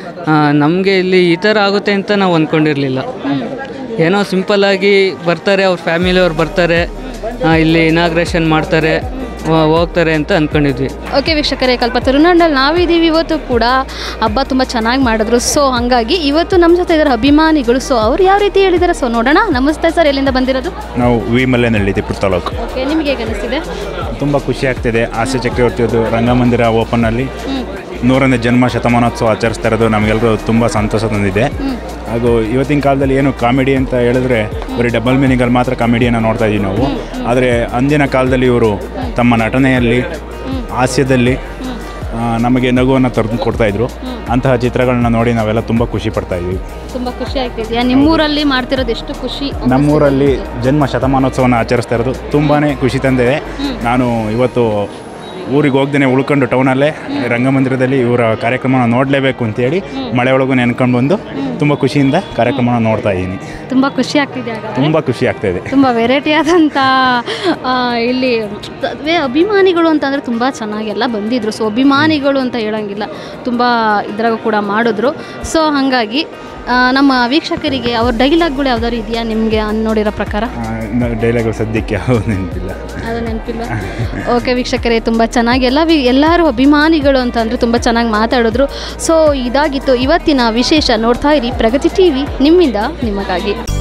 ನಮಗೆ ಇಲ್ಲಿ ಈ ಥರ ಆಗುತ್ತೆ ಅಂತ ನಾವು ಅಂದ್ಕೊಂಡಿರಲಿಲ್ಲ ಏನೋ ಸಿಂಪಲ್ಲಾಗಿ ಬರ್ತಾರೆ ಅವ್ರ ಫ್ಯಾಮಿಲಿಯವ್ರು ಬರ್ತಾರೆ ಆ, ಇಲ್ಲಿ ಇನಾಗ್ರೇಷನ್ ಮಾಡ್ತಾರೆ ಹೋ- ಹೋಗ್ತಾರೆ ಅಂತ ಅಂದ್ಕೊಂಡಿದ್ವಿ ಓಕೆ ವೀಕ್ಷಕರೇ ಕಲ್ಪ ತಿರುನಾಡಲ್ಲಿ ನಾವಿದ್ದೀವಿ ಇವತ್ತು ಕೂಡ ಹಬ್ಬ ತುಂಬ ಚೆನ್ನಾಗಿ ಮಾಡಿದ್ರು ಸೊ ಹಾಗಾಗಿ ಇವತ್ತು ನಮ್ಮ ಜೊತೆ ಇದ್ದಾರೆ ಅಭಿಮಾನಿಗಳು ಸೊ ಅವ್ರು ಯಾವ ರೀತಿ ಹೇಳಿದ್ದಾರೆ ಸೊ ನೋಡೋಣ ನಮಸ್ತೆ ಸರ್ ಎಲ್ಲಿಂದ ಬಂದಿರೋದು ನಾವು ವಿ ಮಲ್ಲೆನಹಳ್ಳಿ ತಿಪ್ಪೂರು ತಾಲೂಕು ಓಕೆ ನಿಮಗೆ ಹೇಗೆ ಅನಿಸ್ತಿದೆ ತುಂಬ ಖುಷಿ ಆಗ್ತಿದೆ ಹಾಸ್ಯ ಚಕ್ರವರ್ತಿಯದು ರಂಗಮಂದಿರ ಓಪನ್ನಲ್ಲಿ ನೂರನೇ ಜನ್ಮ ಶತಮಾನೋತ್ಸವ ಆಚರಿಸ್ತಾ ಇರೋದು ನಮಗೆಲ್ಲರೂ ತುಂಬ ಸಂತೋಷ ತಂದಿದೆ ಹಾಗೂ ಇವತ್ತಿನ ಕಾಲದಲ್ಲಿ ಏನು ಕಾಮಿಡಿ ಅಂತ ಹೇಳಿದ್ರೆ ಬರೀ ಡಬಲ್ ಮೀನಿಂಗಲ್ಲಿ ಮಾತ್ರ ಕಾಮಿಡಿಯನ್ನು ನೋಡ್ತಾ ಇದ್ದೀವಿ ನಾವು ಆದರೆ ಅಂದಿನ ಕಾಲದಲ್ಲಿ ಇವರು ತಮ್ಮ ನಟನೆಯಲ್ಲಿ ಹಾಸ್ಯದಲ್ಲಿ ಆ, ನಮಗೆ ನಗುವನ್ನು ತರ್ದು ಕೊಡ್ತಾಯಿದ್ರು ಅಂತಹ ಚಿತ್ರಗಳನ್ನ ನೋಡಿ ನಾವೆಲ್ಲ ತುಂಬ ಖುಷಿ ಪಡ್ತಾ ಇದ್ವಿ ತುಂಬ ಖುಷಿ ಆಗ್ತಿದೆಯಾ ನಿಮ್ಮೂರಲ್ಲಿ ಮಾಡ್ತಿರೋದು ಎಷ್ಟು ಖುಷಿ ನಮ್ಮೂರಲ್ಲಿ ಜನ್ಮ ಶತಮಾನೋತ್ಸವನ ಆಚರಿಸ್ತಾ ಇರೋದು ತುಂಬಾ ಖುಷಿ ತಂದಿದೆ ನಾನು ಇವತ್ತು ಊರಿಗೆ ಹೋಗ್ದೇ ಉಳ್ಕೊಂಡು ಟೌನಲ್ಲೇ ರಂಗಮಂದಿರದಲ್ಲಿ ಇವರ ಕಾರ್ಯಕ್ರಮನ ನೋಡಲೇಬೇಕು ಅಂತೇಳಿ ಮಳೆ ಒಳಗೂ ನೆನ್ಕೊಂಡು ಬಂದು ತುಂಬ ಖುಷಿಯಿಂದ ಕಾರ್ಯಕ್ರಮನ ನೋಡ್ತಾ ಇದ್ದೀನಿ ತುಂಬ ಖುಷಿ ಆಗ್ತಿದೆ ಹಾಗಾದ್ರೆ ತುಂಬ ಖುಷಿ ಆಗ್ತಾ ಇದೆ ತುಂಬ ವೆರೈಟಿ ಆದಂಥ ಆ, ಇಲ್ಲಿ ವೇ- ಅಭಿಮಾನಿಗಳು ಅಂತಂದರೆ ತುಂಬ ಚೆನ್ನಾಗೆಲ್ಲ ಬಂದಿದ್ರು ಸೊ ಅಭಿಮಾನಿಗಳು ಅಂತ ಹೇಳೋಂಗಿಲ್ಲ ತುಂಬ ಇದ್ರಾಗ ಕೂಡ ಮಾಡಿದ್ರು ಸೊ ಹಾಗಾಗಿ ಆ, ನಮ್ಮ ವೀಕ್ಷಕರಿಗೆ ಅವ್ರ ಡೈಲಾಗ್ಗಳು ಯಾವ್ದಾದ್ರು ಇದೆಯಾ ನಿಮಗೆ ನೋಡಿರೋ ಪ್ರಕಾರ ಡೈಲಾಗ್ಗಳು ಸದ್ಯಕ್ಕೆ ಯಾವುದು ನೆನಪಿಲ್ಲ ಅದು ನೆನಪಿಲ್ಲ ಓಕೆ ವೀಕ್ಷಕರೇ ತುಂಬ ಚೆನ್ನಾಗಿ ಎಲ್ಲ ವಿ ಎಲ್ಲರೂ ಅಭಿಮಾನಿಗಳು ಅಂತಂದರೆ ತುಂಬ ಚೆನ್ನಾಗಿ ಮಾತಾಡಿದ್ರು ಸೊ ಇದಾಗಿತ್ತು ಇವತ್ತಿನ ವಿಶೇಷ ನೋಡ್ತಾ ಇರಿ ಪ್ರಗತಿ ಟಿ ವಿ ನಿಮ್ಮಿಂದ ನಿಮಗಾಗಿ